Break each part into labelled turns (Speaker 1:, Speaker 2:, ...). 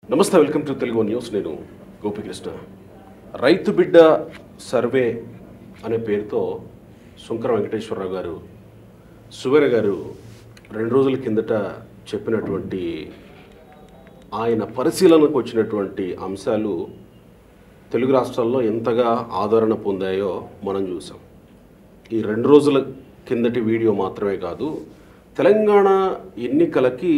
Speaker 1: నమస్తే welcome to Telugu news నేను గోపికృష్ణ రైతు బిడ్డ సర్వే అనే పేరుతో శంకర వెంకటేశ్వరరావు గారు సువీర గారు రెండు రోజుల కిందట చెప్పినటువంటి ఆయన పరిశీలనకు వచ్చినటువంటి అంశాలు తెలుగు రాష్ట్రాల్లో ఎంతగా ఆదరణ పొందాయో మనం చూసాం ఈ రెండు రోజుల కిందటి వీడియో మాత్రమే కాదు తెలంగాణ ఎన్నికలకి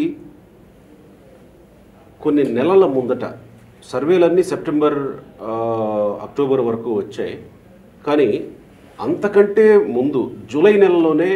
Speaker 1: కొన్ని నెలల ముందట సర్వేలన్నీ సెప్టెంబర్ ఆ, అక్టోబర్ వరకు వచ్చాయి కానీ అంతకంటే ముందు జూలై నెలలోనే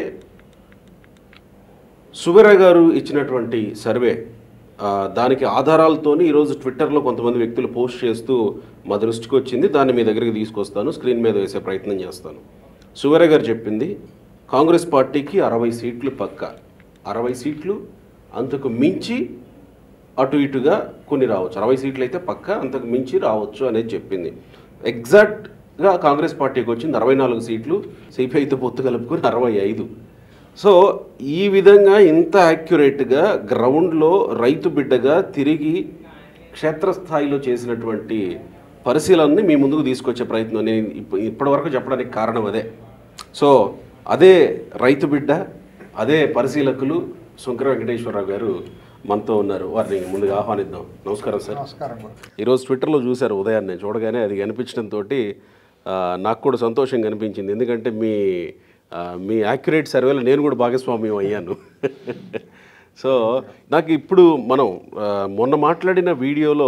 Speaker 1: సుబెర గారు ఇచ్చినటువంటి సర్వే ఆ, దానికి ఆధారాలతోని ఈరోజు ట్విట్టర్లో కొంతమంది వ్యక్తులు పోస్ట్ చేస్తూ మా దృష్టికి వచ్చింది దాన్ని మీ దగ్గరికి తీసుకొస్తాను స్క్రీన్ మీద వేసే ప్రయత్నం చేస్తాను సువెర గారు చెప్పింది కాంగ్రెస్ పార్టీకి అరవై సీట్లు పక్క అరవై సీట్లు అంతకు మించి అటు ఇటుగా కొన్ని రావచ్చు అరవై సీట్లు అయితే పక్క అంతకు మించి రావచ్చు అనేది చెప్పింది ఎగ్జాక్ట్గా కాంగ్రెస్ పార్టీకి వచ్చింది అరవై నాలుగు సీట్లు సిపిఐతో పొత్తు కలుపుకొని అరవై ఐదు సో ఈ విధంగా ఇంత యాక్యురేట్గా గ్రౌండ్లో రైతు బిడ్డగా తిరిగి క్షేత్రస్థాయిలో చేసినటువంటి పరిశీలనని మీ ముందుకు తీసుకొచ్చే ప్రయత్నం నేను ఇప్ప ఇప్పటివరకు చెప్పడానికి కారణం అదే సో అదే రైతు బిడ్డ అదే పరిశీలకులు శంకర వెంకటేశ్వరరావు గారు మనతో ఉన్నారు వారిని ముందుగా ఆహ్వానిద్దాం నమస్కారం సార్
Speaker 2: నమస్కారం గురు.
Speaker 1: ఈరోజు ట్విట్టర్లో చూశారు ఉదయాన్నే చూడగానే అది కనిపించడంతో నాకు కూడా సంతోషంగా అనిపించింది ఎందుకంటే మీ ఆ, మీ యాక్యురేట్ సర్వేలో నేను కూడా భాగస్వామ్యం అయ్యాను సో నాకు ఇప్పుడు మనం ఆ, మొన్న మాట్లాడిన వీడియోలో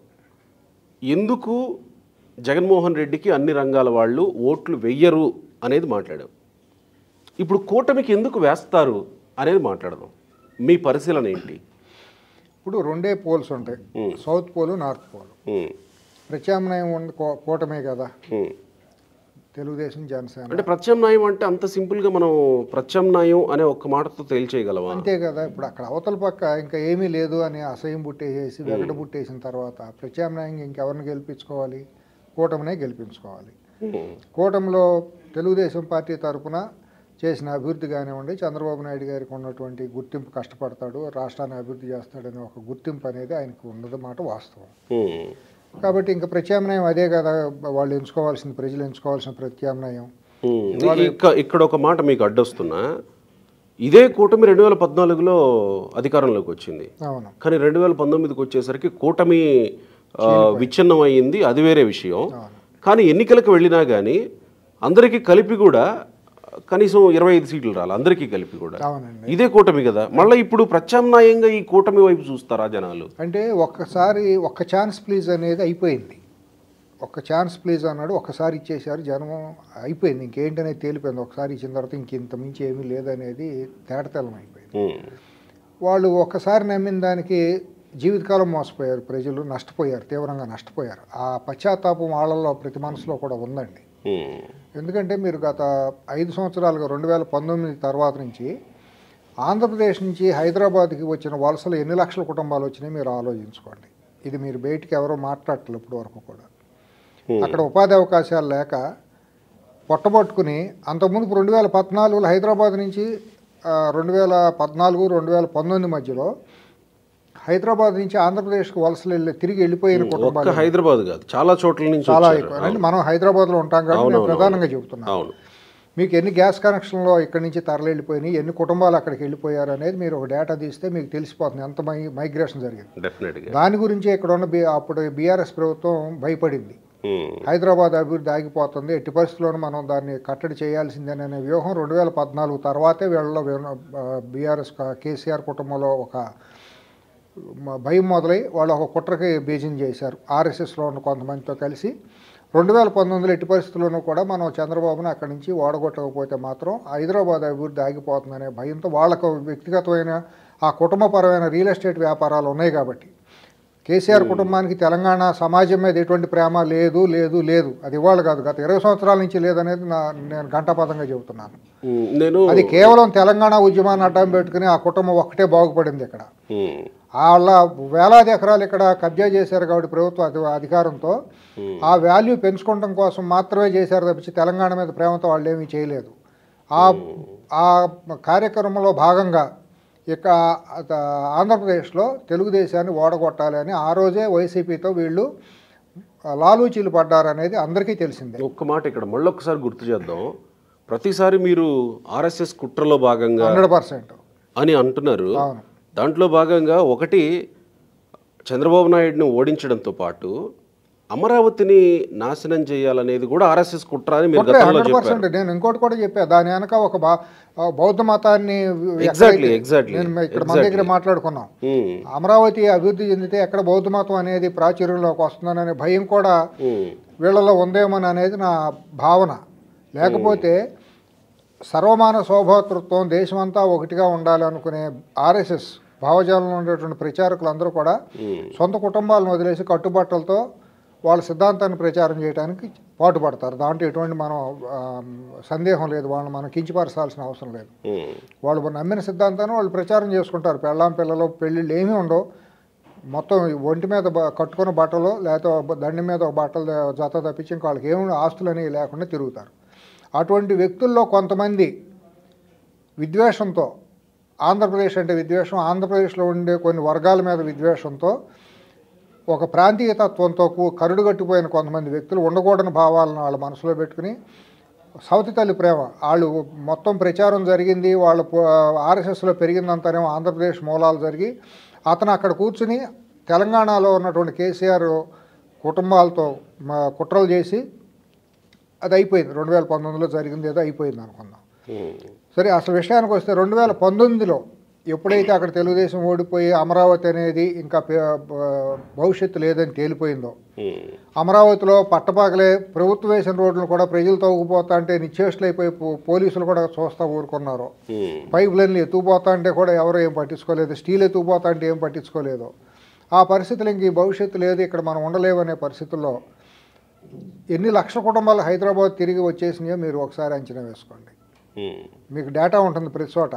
Speaker 1: ఎందుకు జగన్మోహన్ రెడ్డికి అన్ని రంగాల వాళ్ళు ఓట్లు వెయ్యరు అనేది మాట్లాడాం ఇప్పుడు కూటమికి ఎందుకు వేస్తారు అనేది మాట్లాడదాం మీ పరిశీలన ఏంటి
Speaker 2: ఇప్పుడు రెండే పోల్స్ ఉంటాయి south pole north pole
Speaker 1: um,
Speaker 2: ప్రత్యామ్నాయం ఉంది కూ- కూటమే కదా
Speaker 1: ఉమ్.
Speaker 2: తెలుగుదేశం జనసేన
Speaker 1: అంటే ప్రత్యామ్నాయం అంటే అంత సింపుల్గా మనం ప్రత్యామ్నాయం అనే ఒక్క మాటతో తేల్చేయగలమా
Speaker 2: అంతే కదా ఇప్పుడు అక్కడ అవతల పక్క ఇంకా ఏమీ లేదు అని అసహ్యం పుట్టేసేసి వెగట పుట్టేసిన తర్వాత ప్రత్యామ్నాయంగా ఇంకెవరిని గెలిపించుకోవాలి కూటమినే గెలిపించుకోవాలి
Speaker 1: ఉమ్,
Speaker 2: కూటమిలో తెలుగుదేశం పార్టీ తరపున చేసిన అభివృద్ధి కానివ్వండి చంద్రబాబు నాయుడు గారికి ఉన్నటువంటి గుర్తింపు కష్టపడతాడు రాష్ట్రాన్ని అభివృద్ధి చేస్తాడనే ఒక గుర్తింపు అనేది ఆయనకు ఉన్నదన్నమాట వాస్తవం
Speaker 1: ఉమ్,
Speaker 2: కాబట్టి ఇంకా ప్రత్యామ్నాయం అదే కదా వాళ్ళు ఎంచుకోవాల్సిన ప్రజలు ఎంచుకోవాల్సిన ప్రత్యామ్నాయం
Speaker 1: ఉమ్. ఇక్క- ఇక్కడ ఒక మాట మీకు అడ్డొస్తున్నా ఇదే కూటమి రెండు వేల పద్నాలుగులో అధికారంలోకి వచ్చింది
Speaker 2: అవును
Speaker 1: కానీ రెండు వేల పంతొమ్మిదికి వచ్చేసరికి కూటమి ఆ, విచ్ఛిన్నం అయ్యింది అది వేరే విషయం కానీ ఎన్నికలకు వెళ్ళినా కానీ అందరికీ కలిపి కూడా కనీసం ఇరవై ఐదు సీట్లు రాలి అందరికీ కలిపి కూడా
Speaker 2: అవునండి
Speaker 1: ఇదే కూటమి కదా మళ్ళీ ఇప్పుడు ప్రత్యామ్నాయంగా ఈ కూటమి వైపు చూస్తారా జనాలు
Speaker 2: అంటే ఒక్కసారి ఒక్క ఛాన్స్ ప్లీజ్ అనేది అయిపోయింది ఒక్క ఛాన్స్ ప్లీజ్ అన్నాడు ఒక్కసారి ఇచ్చేశారు జనం అయిపోయింది ఇంకేంటనేది తేలిపోయింది ఒకసారి ఇచ్చిన తర్వాత ఇంక ఇంత మించి ఏమీ లేదనేది తేటతెల్లం అయిపోయింది
Speaker 1: ఉమ్,
Speaker 2: వాళ్ళు ఒక్కసారి నమ్మిన దానికి జీవితకాలం మోసపోయారు ప్రజలు నష్టపోయారు తీవ్రంగా నష్టపోయారు ఆ పశ్చాత్తాపం వాళ్ళల్లో ప్రతి మనసులో కూడా ఉందండి
Speaker 1: ఉమ్,
Speaker 2: ఎందుకంటే మీరు గత ఐదు సంవత్సరాలుగా రెండు వేల పంతొమ్మిది తర్వాత నుంచి ఆంధ్రప్రదేశ్ నుంచి హైదరాబాద్కి వచ్చిన వలసలు ఎన్ని లక్షల కుటుంబాలు వచ్చినాయి మీరు ఆలోచించుకోండి ఇది మీరు బయటికి ఎవరో మాట్లాడట్లేదు ఇప్పటి వరకు కూడా
Speaker 1: ఉమ్,
Speaker 2: అక్కడ ఉపాధి అవకాశాలు లేక పొట్టబట్టుకుని అంతకుముందు రెండు వేల పద్నాలుగులో హైదరాబాద్ నుంచి ఆ, రెండు వేల పద్నాలుగు రెండు వేల పంతొమ్మిది మధ్యలో హైదరాబాద్ నుంచి ఆంధ్రప్రదేశ్కి వలసలు వెళ్ళి తిరిగి వెళ్ళిపోయిన
Speaker 1: ఒక్క
Speaker 2: కుటుంబాలు
Speaker 1: హైదరాబాద్ కాదు చాలా చోట్ల నుంచి
Speaker 2: చాలా
Speaker 1: వచ్చారు.
Speaker 2: ఎక్కువ అంటే మనం హైదరాబాద్లో ఉంటాం కాబట్టి నేను ప్రధానంగా చెబుతున్నాను
Speaker 1: అవును
Speaker 2: మీకు ఎన్ని గ్యాస్ కనెక్షన్లో ఇక్కడి నుంచి తరలి వెళ్ళిపోయినాయి ఎన్ని కుటుంబాలు అక్కడికి వెళ్ళిపోయారు అనేది మీరు ఒక డేటా తీస్తే మీకు తెలిసిపోతుంది ఎంత మై మైగ్రేషన్ జరిగింది
Speaker 1: డెఫినెట్గా
Speaker 2: దాని గురించి ఇక్కడ ఉన్న బి అప్పుడు బీఆర్ఎస్ ప్రభుత్వం భయపడింది
Speaker 1: ఉమ్,
Speaker 2: హైదరాబాద్ అభివృద్ధి ఆగిపోతుంది ఎట్టి పరిస్థితుల్లోనూ మనం దాన్ని కట్టడి చేయాల్సిందేననే వ్యూహం రెండు వేల పద్నాలుగు తర్వాతే వీళ్ళలో బీఆర్ఎస్ కేసీఆర్ కుటుంబంలో ఒక మ- భయం మొదలై వాళ్ళు ఒక కుట్రకి బీజింగ్ చేశారు ఆర్ఎస్ఎస్లో ఉన్న కొంతమందితో కలిసి రెండు వేల పంతొమ్మిదిలో ఎట్టి పరిస్థితుల్లోనూ కూడా మనం చంద్రబాబును అక్కడి నుంచి ఓడగొట్టకపోతే మాత్రం హైదరాబాద్ అభివృద్ధి ఆగిపోతుందనే భయంతో వాళ్ళకు వ్యక్తిగతమైన ఆ కుటుంబపరమైన రియల్ ఎస్టేట్ వ్యాపారాలు ఉన్నాయి కాబట్టి కేసీఆర్ కుటుంబానికి తెలంగాణ సమాజం మీద ఎటువంటి ప్రేమ లేదు లేదు లేదు అది ఇవాళ కాదు గత ఇరవై సంవత్సరాల నుంచి లేదనేది నా నేను ఘంటాపదంగా చెబుతున్నాను
Speaker 1: ఉమ్, నేను
Speaker 2: అది కేవలం తెలంగాణ ఉద్యమాన్ని అడ్డం పెట్టుకుని ఆ కుటుంబం ఒక్కటే బాగుపడింది ఇక్కడ
Speaker 1: ఉమ్,
Speaker 2: వాళ్ళ వేలాది ఎకరాలు ఇక్కడ కబ్జా చేశారు కాబట్టి ప్రభుత్వ అధి- అధికారంతో ఆ వాల్యూ పెంచుకోవడం కోసం మాత్రమే చేశారు తప్పించి తెలంగాణ మీద ప్రేమతో వాళ్ళు ఏమీ చేయలేదు ఆ ఆ కార్యక్రమంలో భాగంగా ఇక అత- ఆంధ్రప్రదేశ్లో తెలుగుదేశాన్ని ఓడగొట్టాలి అని ఆ రోజే వైసీపీతో వీళ్ళు లాలూచీలు పడ్డారనేది అందరికీ తెలిసిందే
Speaker 1: ఒక్క మాట ఇక్కడ మళ్ళొక్కసారి గుర్తు చేద్దాం ప్రతిసారి మీరు ఆర్ఎస్ఎస్ కుట్రలో భాగంగా
Speaker 2: హండ్రెడ్ పర్సెంట్
Speaker 1: అని అంటున్నారు
Speaker 2: అవును
Speaker 1: దాంట్లో భాగంగా ఒకటి చంద్రబాబు నాయుడిని ఓడించడంతో పాటు అమరావతిని నాశనం చేయాలనేది కూడా ఆర్ఎస్ఎస్ కుట్ర అని మీరు గతంలో
Speaker 2: హండ్రెడ్
Speaker 1: చెప్పారు
Speaker 2: పర్సెంట్ నేను ఇంకోటి కూడా చెప్పా దాని వెనక ఒక బా- ఆ బౌద్ధ మతాన్ని
Speaker 1: Exactly,
Speaker 2: ఎక్కడైతే-
Speaker 1: exactly,
Speaker 2: నేను ఇక్కడ మన దగ్గర మాట్లాడుకున్నాం
Speaker 1: ఉమ్,
Speaker 2: అమరావతి అభివృద్ధి చెందితే ఎక్కడ బౌద్ధ మతం అనేది ప్రాచుర్యంలోకి వస్తుందనే భయం కూడా
Speaker 1: ఉమ్,
Speaker 2: వీళ్ళలో ఉందేమని అనేది నా భావన లేకపోతే సర్వమాన శోభాతృత్వం దేశమంతా ఒకటిగా ఉండాలి అనుకునే ఆర్ఎస్ఎస్ భావజాలంలో ఉండేటువంటి ప్రచారకులు అందరూ కూడా
Speaker 1: ఉమ్,
Speaker 2: సొంత కుటుంబాలను వదిలేసి కట్టుబట్టలతో వాళ్ళ సిద్ధాంతాన్ని ప్రచారం చేయడానికి పాటుపడతారు దాంట్లో ఎటువంటి మనం ఆ, సందేహం లేదు వాళ్ళని మనం కించిపరచాల్సిన అవసరం లేదు
Speaker 1: ఉమ్,
Speaker 2: వాళ్ళు నమ్మిన సిద్ధాంతాన్ని వాళ్ళు ప్రచారం చేసుకుంటారు పెళ్ళాం పిల్లలు పెళ్ళిళ్ళు ఏమీ ఉండవు మొత్తం ఒంటి మీద బ- కట్టుకున్న బట్టలు లేకపోతే దండి మీద ఒక బట్టలు ద- జత తప్పించి ఇంకా వాళ్ళకి ఏమి ఆస్తులు అనేవి లేకుండా తిరుగుతారు అటువంటి వ్యక్తుల్లో కొంతమంది విద్వేషంతో ఆంధ్రప్రదేశ్ అంటే విద్వేషం ఆంధ్రప్రదేశ్లో ఉండే కొన్ని వర్గాల మీద విద్వేషంతో ఒక ప్రాంతీయ తత్వంతో కు- కరుడుగట్టిపోయిన కొంతమంది వ్యక్తులు ఉండకూడని భావాలను వాళ్ళ మనసులో పెట్టుకుని సౌతి తల్లి ప్రేమ వాళ్ళు మొత్తం ప్రచారం జరిగింది వాళ్ళు ఆర్ఎస్ఎస్లో పెరిగిందంతానేమో ఆంధ్రప్రదేశ్ మూలాలు జరిగి అతను అక్కడ కూర్చుని తెలంగాణలో ఉన్నటువంటి కేసీఆర్ కుటుంబాలతో మా కుట్రలు చేసి అది అయిపోయింది రెండు వేల పంతొమ్మిదిలో జరిగింది ఏదో అయిపోయింది అనుకుందాం
Speaker 1: ఉమ్,
Speaker 2: సరే అసలు విషయానికి వస్తే రెండు వేల పంతొమ్మిదిలో ఎప్పుడైతే అక్కడ తెలుగుదేశం ఓడిపోయి అమరావతి అనేది ఇంకా పే- బ- భవిష్యత్తు లేదని తేలిపోయిందో
Speaker 1: ఉమ్,
Speaker 2: అమరావతిలో పట్టపగలే ప్రభుత్వం వేసిన రోడ్లను కూడా ప్రజలు తవ్వుకుపోతా అంటే నిశ్చేష్లైపోయి పో- పోలీసులు కూడా చూస్తా ఊరుకున్నారు
Speaker 1: ఉమ్,
Speaker 2: పైప్ లైన్లు ఎత్తుకుపోతా అంటే కూడా ఎవరు ఏం పట్టించుకోలేదు స్టీల్ ఎత్తుకుపోతా అంటే ఏం పట్టించుకోలేదు ఆ పరిస్థితులు ఇంక ఈ భవిష్యత్తు లేదు ఇక్కడ మనం ఉండలేమనే పరిస్థితుల్లో ఎన్ని లక్షల కుటుంబాలు హైదరాబాద్ తిరిగి వచ్చేసినాయో మీరు ఒకసారి అంచనా వేసుకోండి
Speaker 1: ఉమ్,
Speaker 2: మీకు డేటా ఉంటుంది ప్రతి చోట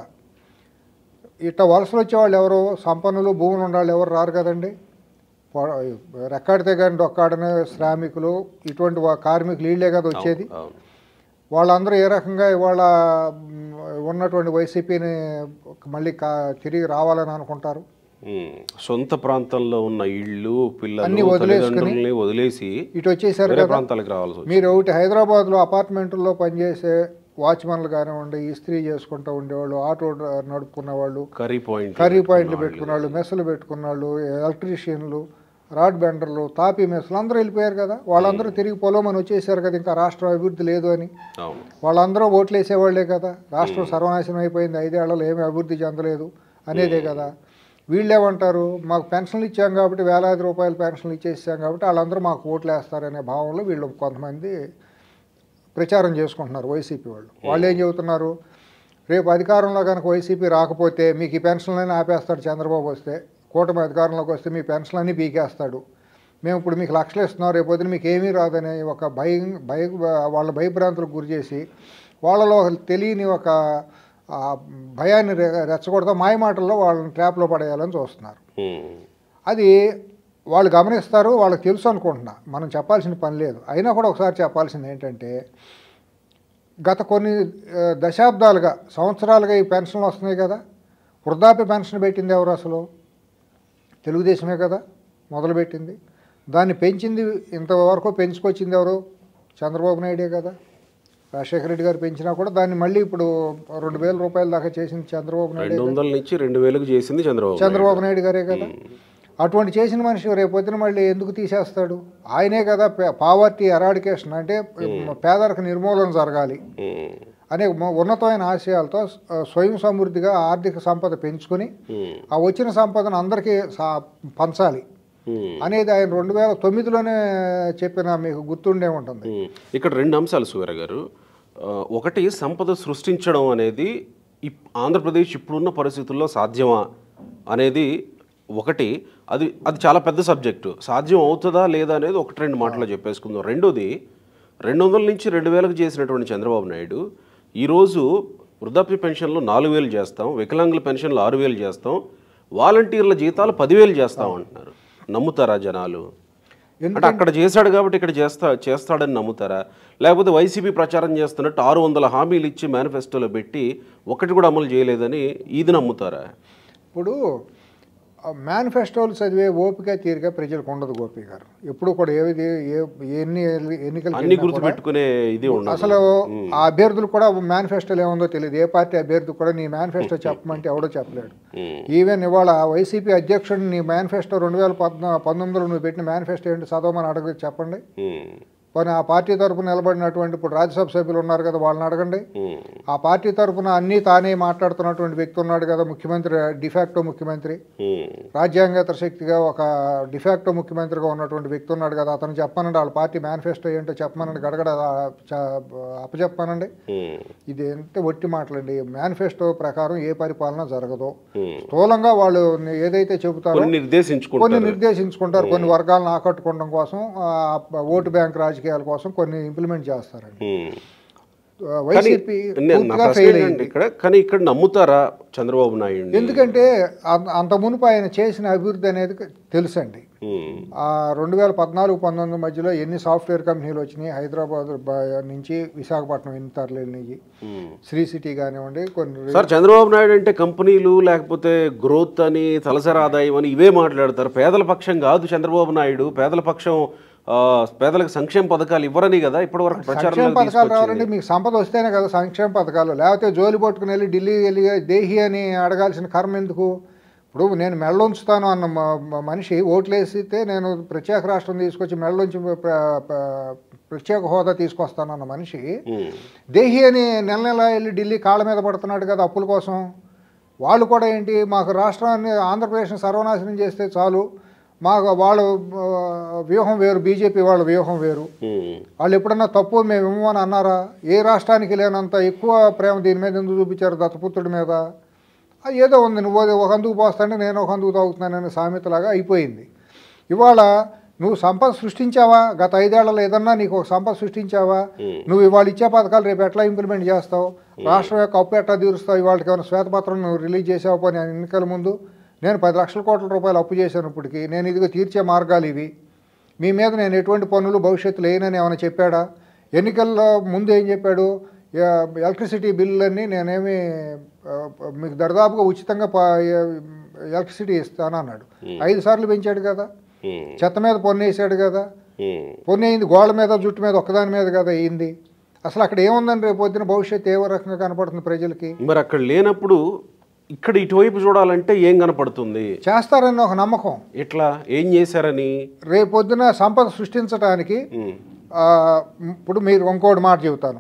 Speaker 2: ఇట్ట వలసలు వచ్చేవాళ్ళు ఎవరు సంపన్నులు భూములు ఉండాలి ఎవరు రారు కదండి పొ- రెక్కాడితే కానీ డొక్కాడనే శ్రామికులు ఇటువంటి వా- కార్మికులు వీళ్ళే కదా వచ్చేది
Speaker 1: అవును
Speaker 2: వాళ్ళందరూ ఏ రకంగా ఇవాళ మ్, ఉన్నటువంటి వైసీపీని మళ్ళీ కా తిరిగి రావాలని అనుకుంటారు
Speaker 1: ఉమ్, సొంత ప్రాంతంలో ఉన్న ఇళ్ళు
Speaker 2: అన్ని
Speaker 1: పిల్లలు
Speaker 2: వదిలేసుకుని
Speaker 1: తల్లిదండ్రుల్ని వదిలేసి
Speaker 2: ఇటు వచ్చేసారు
Speaker 1: వేరే
Speaker 2: కదా
Speaker 1: ప్రాంతాలకు రావాల్సి వచ్చింది
Speaker 2: మీరు ఒకటి హైదరాబాద్లో అపార్ట్మెంట్లో పనిచేసే వాచ్మెన్లు కానివ్వండి ఇస్త్రీ చేసుకుంటూ ఉండేవాళ్ళు ఆటో డ్ర- నడుపుకున్న వాళ్ళు
Speaker 1: కర్రీ పాయింట్
Speaker 2: కర్రీ పాయింట్లు పెట్టుకున్న వాళ్ళు మెస్సులు పెట్టుకున్న వాళ్ళు ఎలక్ట్రీషియన్లు రాడ్ బెండర్లు తాపీ మెస్సులు అందరూ వెళ్ళిపోయారు కదా వాళ్ళందరూ తిరిగి పొలమని వచ్చేసారు కదా ఇంకా రాష్ట్రం అభివృద్ధి లేదు అని
Speaker 1: అవును
Speaker 2: వాళ్ళందరూ ఓట్లు వేసేవాళ్లే కదా రాష్ట్రం సర్వనాశనం అయిపోయింది ఐదేళ్లలో ఏమీ అభివృద్ధి చెందలేదు అనేదే కదా వీళ్ళేమంటారు మాకు పెన్షన్లు ఇచ్చాం కాబట్టి వేలాది రూపాయలు పెన్షన్లు ఇచ్చేసాం కాబట్టి వాళ్ళందరూ మాకు ఓట్లు వేస్తారనే భావంలో వీళ్ళు కొంతమంది ప్రచారం చేసుకుంటున్నారు వైసీపీ వాళ్ళు వాళ్ళు ఏం చెబుతున్నారు రేపు అధికారంలో కనుక వైసీపీ రాకపోతే మీకు ఈ పెన్షన్లన్నీ ఆపేస్తాడు చంద్రబాబు వస్తే కూటమి అధికారంలోకి వస్తే మీ పెన్షన్లన్నీ పీకేస్తాడు మేము ఇప్పుడు మీకు లక్షలు ఇస్తున్నాం రేపు పొద్దున మీకు ఏమీ రాదనే ఒక భయం భయ వాళ్ళ భయభ్రాంతులకు గురి చేసి వాళ్ళలో తెలియని ఒక ఆ, భయాన్ని రె- రెచ్చగొడతా మాయమాటల్లో వాళ్ళని ట్రాప్లో పడేయాలని చూస్తున్నారు
Speaker 1: ఉమ్,
Speaker 2: అది వాళ్ళు గమనిస్తారు వాళ్ళకి తెలుసు అనుకుంటున్నా మనం చెప్పాల్సిన పని లేదు అయినా కూడా ఒకసారి చెప్పాల్సింది ఏంటంటే గత కొన్ని ఆ, దశాబ్దాలుగా సంవత్సరాలుగా ఈ పెన్షన్లు వస్తున్నాయి కదా వృద్ధాప్య పెన్షన్ పెట్టింది ఎవరు అసలు తెలుగుదేశమే కదా మొదలుపెట్టింది దాన్ని పెంచింది ఇంతవరకు పెంచుకొచ్చింది ఎవరు చంద్రబాబు నాయుడే కదా రాజశేఖర రెడ్డి గారు పెంచినా కూడా దాన్ని మళ్ళీ ఇప్పుడు రెండు వేల రూపాయల దాకా చేసింది చంద్రబాబు నాయుడు
Speaker 1: రెండు వందల నుంచి రెండు వేలకు చేసింది చంద్రబాబు
Speaker 2: చంద్రబాబు నాయుడు గారే కదా అటువంటి చేసిన మనిషి రేపు పొద్దున మళ్ళీ ఎందుకు తీసేస్తాడు ఆయనే కదా పావర్టీ ఎరాడికేషన్ అంటే పేదరిక నిర్మూలన జరగాలి
Speaker 1: ఉమ్,
Speaker 2: అనే మ- ఉన్నతమైన ఆశయాలతో ఆ, స్వయం సమృద్ధిగా ఆర్థిక సంపద పెంచుకొని
Speaker 1: ఉమ్,
Speaker 2: ఆ వచ్చిన సంపదను అందరికీ సా- పంచాలి
Speaker 1: ఉమ్,
Speaker 2: అనేది ఆయన రెండు వేల తొమ్మిదిలోనే చెప్పిన మీకు గుర్తుండే ఉంటుంది
Speaker 1: ఉమ్. ఇక్కడ రెండు అంశాలు సువీర గారు ఆ, ఒకటి సంపద సృష్టించడం అనేది ఇప్- ఆంధ్రప్రదేశ్ ఇప్పుడున్న పరిస్థితుల్లో సాధ్యమా అనేది ఒకటి అది అది చాలా పెద్ద సబ్జెక్టు సాధ్యం అవుతుందా లేదా అనేది ఒకటి రెండు మాటలో చెప్పేసుకుందాం రెండోది రెండు వందల నుంచి రెండు వేలకు చేసినటువంటి చంద్రబాబు నాయుడు ఈరోజు వృద్ధాప్య పెన్షన్లు నాలుగు వేలు చేస్తాం వికలాంగుల పెన్షన్లు ఆరు వేలు చేస్తాం వాలంటీర్ల జీతాలు పదివేలు చేస్తాం అంటున్నారు నమ్ముతారా జనాలు అంటే అక్కడ చేశాడు కాబట్టి ఇక్కడ చేస్తా చేస్తాడని నమ్ముతారా లేకపోతే వైసీపీ ప్రచారం చేస్తున్నట్టు ఆరు వందల హామీలు ఇచ్చి మేనిఫెస్టోలో పెట్టి ఒకటి కూడా అమలు చేయలేదని ఇది నమ్ముతారా
Speaker 2: ఇప్పుడు మేనిఫెస్టోలు చదివే ఓపిక తీరిక ప్రజలకు ఉండదు గోపి గారు ఎప్పుడు కూడా ఏది ఏ- ఎన్ని ఎన్నికలు
Speaker 1: అన్ని గుర్తుపెట్టుకునే ఇది ఉండదు
Speaker 2: అసలు ఆ అభ్యర్థులు కూడా మేనిఫెస్టోలు ఏముందో తెలియదు ఏ పార్టీ అభ్యర్థి కూడా నీ మేనిఫెస్టో చెప్పమంటే ఎవడో చెప్పలేడు
Speaker 1: ఉమ్,
Speaker 2: ఈవెన్ ఇవాళ వైసీపీ అధ్యక్షుడు నీ మేనిఫెస్టో రెండు వేల పద్నా పంతొమ్మిదిలో నువ్వు పెట్టిన మేనిఫెస్టో ఏంటి చదవమని అడగ చెప్పండి
Speaker 1: ఉమ్,
Speaker 2: పోనీ ఆ పార్టీ తరపున నిలబడినటువంటి ఇప్పుడు రాజ్యసభ సభ్యులు ఉన్నారు కదా వాళ్ళని అడగండి
Speaker 1: ఉమ్,
Speaker 2: ఆ పార్టీ తరపున అన్నీ తానే మాట్లాడుతున్నటువంటి వ్యక్తి ఉన్నాడు కదా ముఖ్యమంత్రి డిఫాక్టో ముఖ్యమంత్రి
Speaker 1: ఉమ్,
Speaker 2: రాజ్యాంగేతర శక్తిగా ఒక డిఫాక్టో ముఖ్యమంత్రిగా ఉన్నటువంటి వ్యక్తి ఉన్నాడు కదా అతను చెప్పమనండి వాళ్ళ పార్టీ మేనిఫెస్టో ఏంటో చెప్పమనండి గడగడ చ- అప్పచెప్పమనండి
Speaker 1: ఉమ్,
Speaker 2: ఇది ఎంత ఒట్టి మాటలండి మేనిఫెస్టో ప్రకారం ఏ పరిపాలన జరగదు
Speaker 1: ఉమ్.
Speaker 2: స్థూలంగా వాళ్ళు ఏదైతే చెబుతారో
Speaker 1: కొన్ని
Speaker 2: కొన్ని
Speaker 1: నిర్దేశించుకుంటారు
Speaker 2: నిర్దేశించుకుంటారు కొన్ని వర్గాలను ఆకట్టుకోవడం కోసం ఆ, ఓటు బ్యాంక్ రాజకీయాల కోసం కొన్ని ఇంప్లిమెంట్ చేస్తారండి
Speaker 1: ఉమ్.
Speaker 2: ఆ, వైసీపీ
Speaker 1: నేను- నా
Speaker 2: పూర్తిగా
Speaker 1: ప్రశ్న
Speaker 2: ఫెయిల్
Speaker 1: ఏంటంటే
Speaker 2: అయింది
Speaker 1: ఇక్కడ కానీ ఇక్కడ నమ్ముతారా చంద్రబాబు నాయుడు
Speaker 2: ఎందుకంటే అంత- అంత మునుపు ఆయన చేసిన అభివృద్ధి అనేది తెలుసండి ఆ రెండు వేల పద్నాలుగు పంతొమ్మిది మధ్యలో ఎన్ని సాఫ్ట్వేర్ కంపెనీలు వచ్చినాయి హైదరాబాద్ బ- నుంచి విశాఖపట్నం ఎన్ని తరలి వెళ్ళినాయి శ్రీ సిటీ కానివ్వండి కొన్ని
Speaker 1: సార్ చంద్రబాబు నాయుడు అంటే కంపెనీలు లేకపోతే గ్రోత్ అని తలసరి ఆదాయం అని ఇవే మాట్లాడతారు పేదల పక్షం కాదు చంద్రబాబు నాయుడు పేదల పక్షం ఆ, పేదలకు సంక్షేమ పథకాలు ఇవ్వరని కదా ఇప్పటివరకు
Speaker 2: సంక్షేమ
Speaker 1: ప్రచారంలో
Speaker 2: పథకాలు
Speaker 1: తీసుకొచ్చింది
Speaker 2: రావాలంటే మీకు సంపద వస్తేనే కదా సంక్షేమ పథకాలు లేకపోతే జోలి పట్టుకుని వెళ్ళి ఢిల్లీ వెళ్ళి దేహి అని అడగాల్సిన కర్మ ఎందుకు ఇప్పుడు నేను మెళ్ళ ఉంచుతాను అన్న మ- మ- మనిషి ఓట్లు వేసితే నేను ప్రత్యేక రాష్ట్రం తీసుకొచ్చి మెళ్ళ ఉంచి ప్ర- ప్ర- ప్రత్యేక హోదా తీసుకొస్తానన్న మనిషి
Speaker 1: ఉమ్,
Speaker 2: దేహి అని నెల నెల వెళ్ళి ఢిల్లీ కాళ్ళ మీద పడుతున్నాడు కదా అప్పుల కోసం వాళ్ళు కూడా ఏంటి మాకు రాష్ట్రాన్ని ఆంధ్రప్రదేశ్ని సర్వనాశనం చేస్తే చాలు మాకు వాళ్ళ ఆ, వ్యూహం వేరు బీజేపీ వాళ్ళ వ్యూహం వేరు
Speaker 1: ఉమ్,
Speaker 2: వాళ్ళు ఎప్పుడన్నా తప్పు మేము ఇవ్వమని అన్నారా ఏ రాష్ట్రానికి లేనంత ఎక్కువ ప్రేమ దీని మీద ఎందుకు చూపించారు దత్తపుత్రుడి మీద ఆ, ఏదో ఉంది నువ్వు అది ఒక అందుకు పోస్తాంటే నేను ఒక అందుకు తాగుతున్నానని సామెతలాగా అయిపోయింది ఇవాళ నువ్వు సంపద సృష్టించావా గత ఐదేళ్లలో ఏదన్నా నీకు ఒక సంపద సృష్టించావా నువ్వు ఇవాళ ఇచ్చే పథకాలు రేపు ఎట్లా ఇంప్లిమెంట్ చేస్తావు రాష్ట్రం యొక్క అప్పు ఎట్లా తీరుస్తావు ఇవాళకి ఏమైనా శ్వేతపత్రం నువ్వు రిలీజ్ చేసావు పోనీ ఎన్నికల ముందు నేను పది లక్షల కోట్ల రూపాయలు అప్పు చేశాను ఇప్పటికి నేను ఇదిగో తీర్చే మార్గాలు ఇవి మీ మీద నేను ఎటువంటి పనులు భవిష్యత్తులో వేయనని ఏమైనా చెప్పాడా ఎన్నికల్లో ముందు ఏం చెప్పాడు ఎ- ఎలక్ట్రిసిటీ బిల్లులన్నీ నేనేమి ఆ, మీకు దరిదాపుగా ఉచితంగా ప- ఎ- ఎలక్ట్రిసిటీ ఇస్తాను అన్నాడు ఐదు సార్లు పెంచాడు కదా
Speaker 1: ఉమ్,
Speaker 2: చెత్త మీద పన్ను వేసాడు కదా
Speaker 1: ఉమ్,
Speaker 2: పన్ను అయింది గోళ్ళ మీద జుట్టు మీద ఒక్కదాని మీద కదా అయింది అసలు అక్కడ ఏముందని రేపు పొద్దున భవిష్యత్తు ఏ రకంగా కనపడుతుంది ప్రజలకి
Speaker 1: మరి అక్కడ లేనప్పుడు ఇక్కడ ఇటువైపు చూడాలంటే ఏం కనపడుతుంది
Speaker 2: చేస్తారని ఒక నమ్మకం
Speaker 1: ఎట్లా ఏం చేశారని
Speaker 2: రేపు పొద్దున సంపద సృష్టించడానికి
Speaker 1: ఉమ్,
Speaker 2: ఆ, ఇప్పుడు మీరు ఇంకోటి మాట చెబుతాను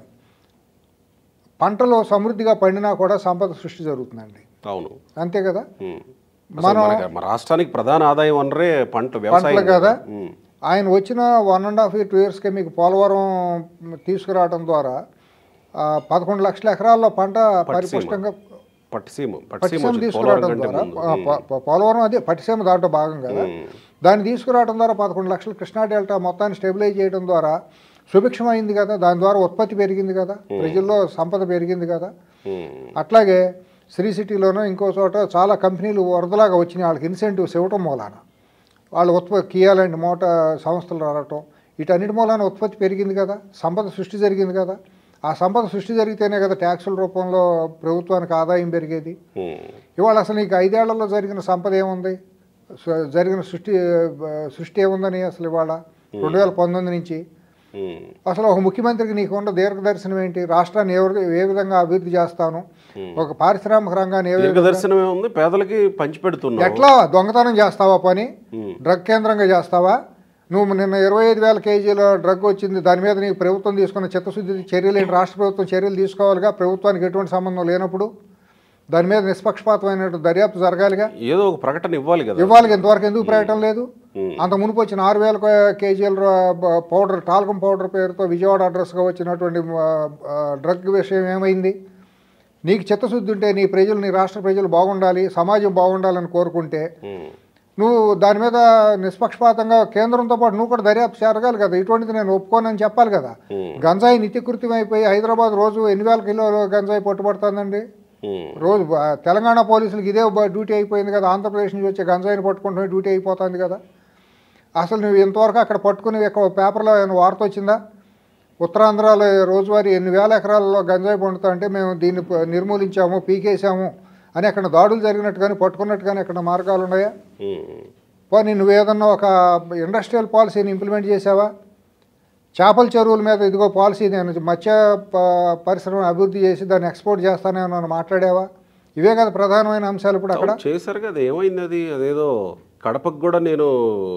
Speaker 2: పంటలు సమృద్ధిగా పండినా కూడా సంపద సృష్టి జరుగుతుందండి
Speaker 1: అవును
Speaker 2: అంతే కదా
Speaker 1: ఉమ్. అసలు మనకి మన రాష్ట్రానికి ప్రధాన ఆదాయం వనరే పంట వ్యవసాయం
Speaker 2: పంటలు కదా
Speaker 1: ఉమ్,
Speaker 2: ఆయన వచ్చిన one and half year two ఇయర్స్కి మీకు పోలవరం తీసుకురావడం ద్వారా ఆ, పదకొండు లక్షల ఎకరాల్లో పంట పరిపుష్టంగా
Speaker 1: పట్టిసీమ పట్టిసీమ
Speaker 2: పట్టిసీమ
Speaker 1: వచ్చింది
Speaker 2: తీసుకురావడం
Speaker 1: పోలవరం కంటే
Speaker 2: ద్వారా
Speaker 1: ముందు.
Speaker 2: ఆ, ప- ప- పోలవరం అదే పట్టిసీమ దాంట్లో భాగం కదా దాన్ని తీసుకురావడం ద్వారా పదకొండు లక్షల కృష్ణా డెల్టా మొత్తాన్ని స్టెబిలైజ్ చేయడం ద్వారా సుభిక్షమైంది కదా దాని ద్వారా ఉత్పత్తి పెరిగింది కదా ప్రజల్లో సంపద పెరిగింది కదా
Speaker 1: ఉమ్,
Speaker 2: అట్లాగే శ్రీ సిటీలోనూ ఇంకో చోట చాలా కంపెనీలు వరదలాగా వచ్చినాయి వాళ్ళకి ఇన్సెంటివ్స్ ఇవ్వటం మూలాన వాళ్ళు ఉత్పత్తి కియా లాంటి మోట సంస్థలు రావటం వీటన్నిటి మూలాన ఉత్పత్తి పెరిగింది కదా సంపద సృష్టి జరిగింది కదా ఆ సంపద సృష్టి జరిగితేనే కదా ట్యాక్సుల రూపంలో ప్రభుత్వానికి ఆదాయం పెరిగేది
Speaker 1: ఉమ్,
Speaker 2: ఇవాళ అసలు నీకు ఐదేళ్లలో జరిగిన సంపద ఏముంది స- జరిగిన సృష్టి ఆ, సృష్టి ఏముందని అసలు ఇవాళ రెండు వేల పంతొమ్మిది నుంచి
Speaker 1: ఉమ్,
Speaker 2: అసలు ఒక ముఖ్యమంత్రికి నీకు ఉన్న దీర్ఘదర్శనం ఏంటి రాష్ట్రాన్ని ఎవరు ఏ విధంగా అభివృద్ధి చేస్తాను ఒక పారిశ్రామిక రంగాన్ని ఏ విధంగా
Speaker 1: దీర్ఘదర్శనం ఏముంది పేదలకి పంచిపెడుతున్నాం
Speaker 2: ఎట్లా దొంగతనం చేస్తావా పని
Speaker 1: ఉమ్,
Speaker 2: డ్రగ్ కేంద్రంగా చేస్తావా నువ్వు నిన్న ఇరవై ఐదు వేల కేజీల డ్రగ్ వచ్చింది దాని మీద నీకు ప్రభుత్వం తీసుకున్న చిత్తశుద్ధి చర్యలు ఏంటి రాష్ట్ర ప్రభుత్వం చర్యలు తీసుకోవాలిగా ప్రభుత్వానికి ఎటువంటి సంబంధం లేనప్పుడు దాని మీద నిష్పక్షపాతమైన దర్యాప్తు జరగాలిగా
Speaker 1: ఏదో ఒక ప్రకటన ఇవ్వాలి కదా
Speaker 2: ఇవ్వాలి ఇంతవరకు ఎందుకు ప్రకటన లేదు
Speaker 1: ఉమ్,
Speaker 2: అంత మునుపు వచ్చిన ఆరు వేల కేజీల ర- పౌడర్ టాల్కం పౌడర్ పేరుతో విజయవాడ అడ్రస్గా వచ్చినటువంటి ఆ, ఆ, డ్రగ్ విషయం ఏమైంది నీకు చిత్తశుద్ధి ఉంటే నీ ప్రజలు నీ రాష్ట్ర ప్రజలు బాగుండాలి సమాజం బాగుండాలని కోరుకుంటే
Speaker 1: ఉమ్,
Speaker 2: నువ్వు దాని మీద నిష్పక్షపాతంగా కేంద్రంతో పాటు నువ్వు కూడా దర్యాప్తు జరగాలి కదా ఇటువంటిది నేను ఒప్పుకోనని చెప్పాలి కదా
Speaker 1: ఉమ్,
Speaker 2: గంజాయి నిత్యకృత్యం అయిపోయి హైదరాబాద్ రోజు ఎన్ని వేల కిలోలు గంజాయి పట్టుబడుతుందండి
Speaker 1: ఉమ్,
Speaker 2: రోజు బ- తెలంగాణ పోలీసులకు ఇదే బ- డ్యూటీ అయిపోయింది కదా ఆంధ్రప్రదేశ్ నుంచి వచ్చే గంజాయిని పట్టుకుంటున్న డ్యూటీ అయిపోతుంది కదా అసలు నువ్వు ఇంతవరకు అక్కడ పట్టుకుని ఇక్కడ పేపర్లో ఏమైనా వార్త వచ్చిందా ఉత్తరాంధ్రలో రోజువారీ ఎన్ని వేల ఎకరాలలో గంజాయి పండుతా అంటే మేము దీన్ని ప- నిర్మూలించాము పీకేసాము అని అక్కడ దాడులు జరిగినట్టు కానీ పట్టుకున్నట్టు కానీ ఎక్కడ మార్గాలు ఉన్నాయా
Speaker 1: ఉమ్.
Speaker 2: పోనీ నువ్వు ఏదన్నా ఒక ఇండస్ట్రియల్ పాలసీని ఇంప్లిమెంట్ చేసావా చేపల చెరువుల మీద ఇదిగో పాలసీ నేను మత్స్య ప- పరిశ్రమ అభివృద్ధి చేసి దాన్ని ఎక్స్పోర్ట్ చేస్తానేమో మాట్లాడావా ఇవే కదా ప్రధానమైన అంశాలు ఇప్పుడు అక్కడ
Speaker 1: అవును, చేశారు కదా ఏమైంది అది అదేదో కడపకు కూడా నేను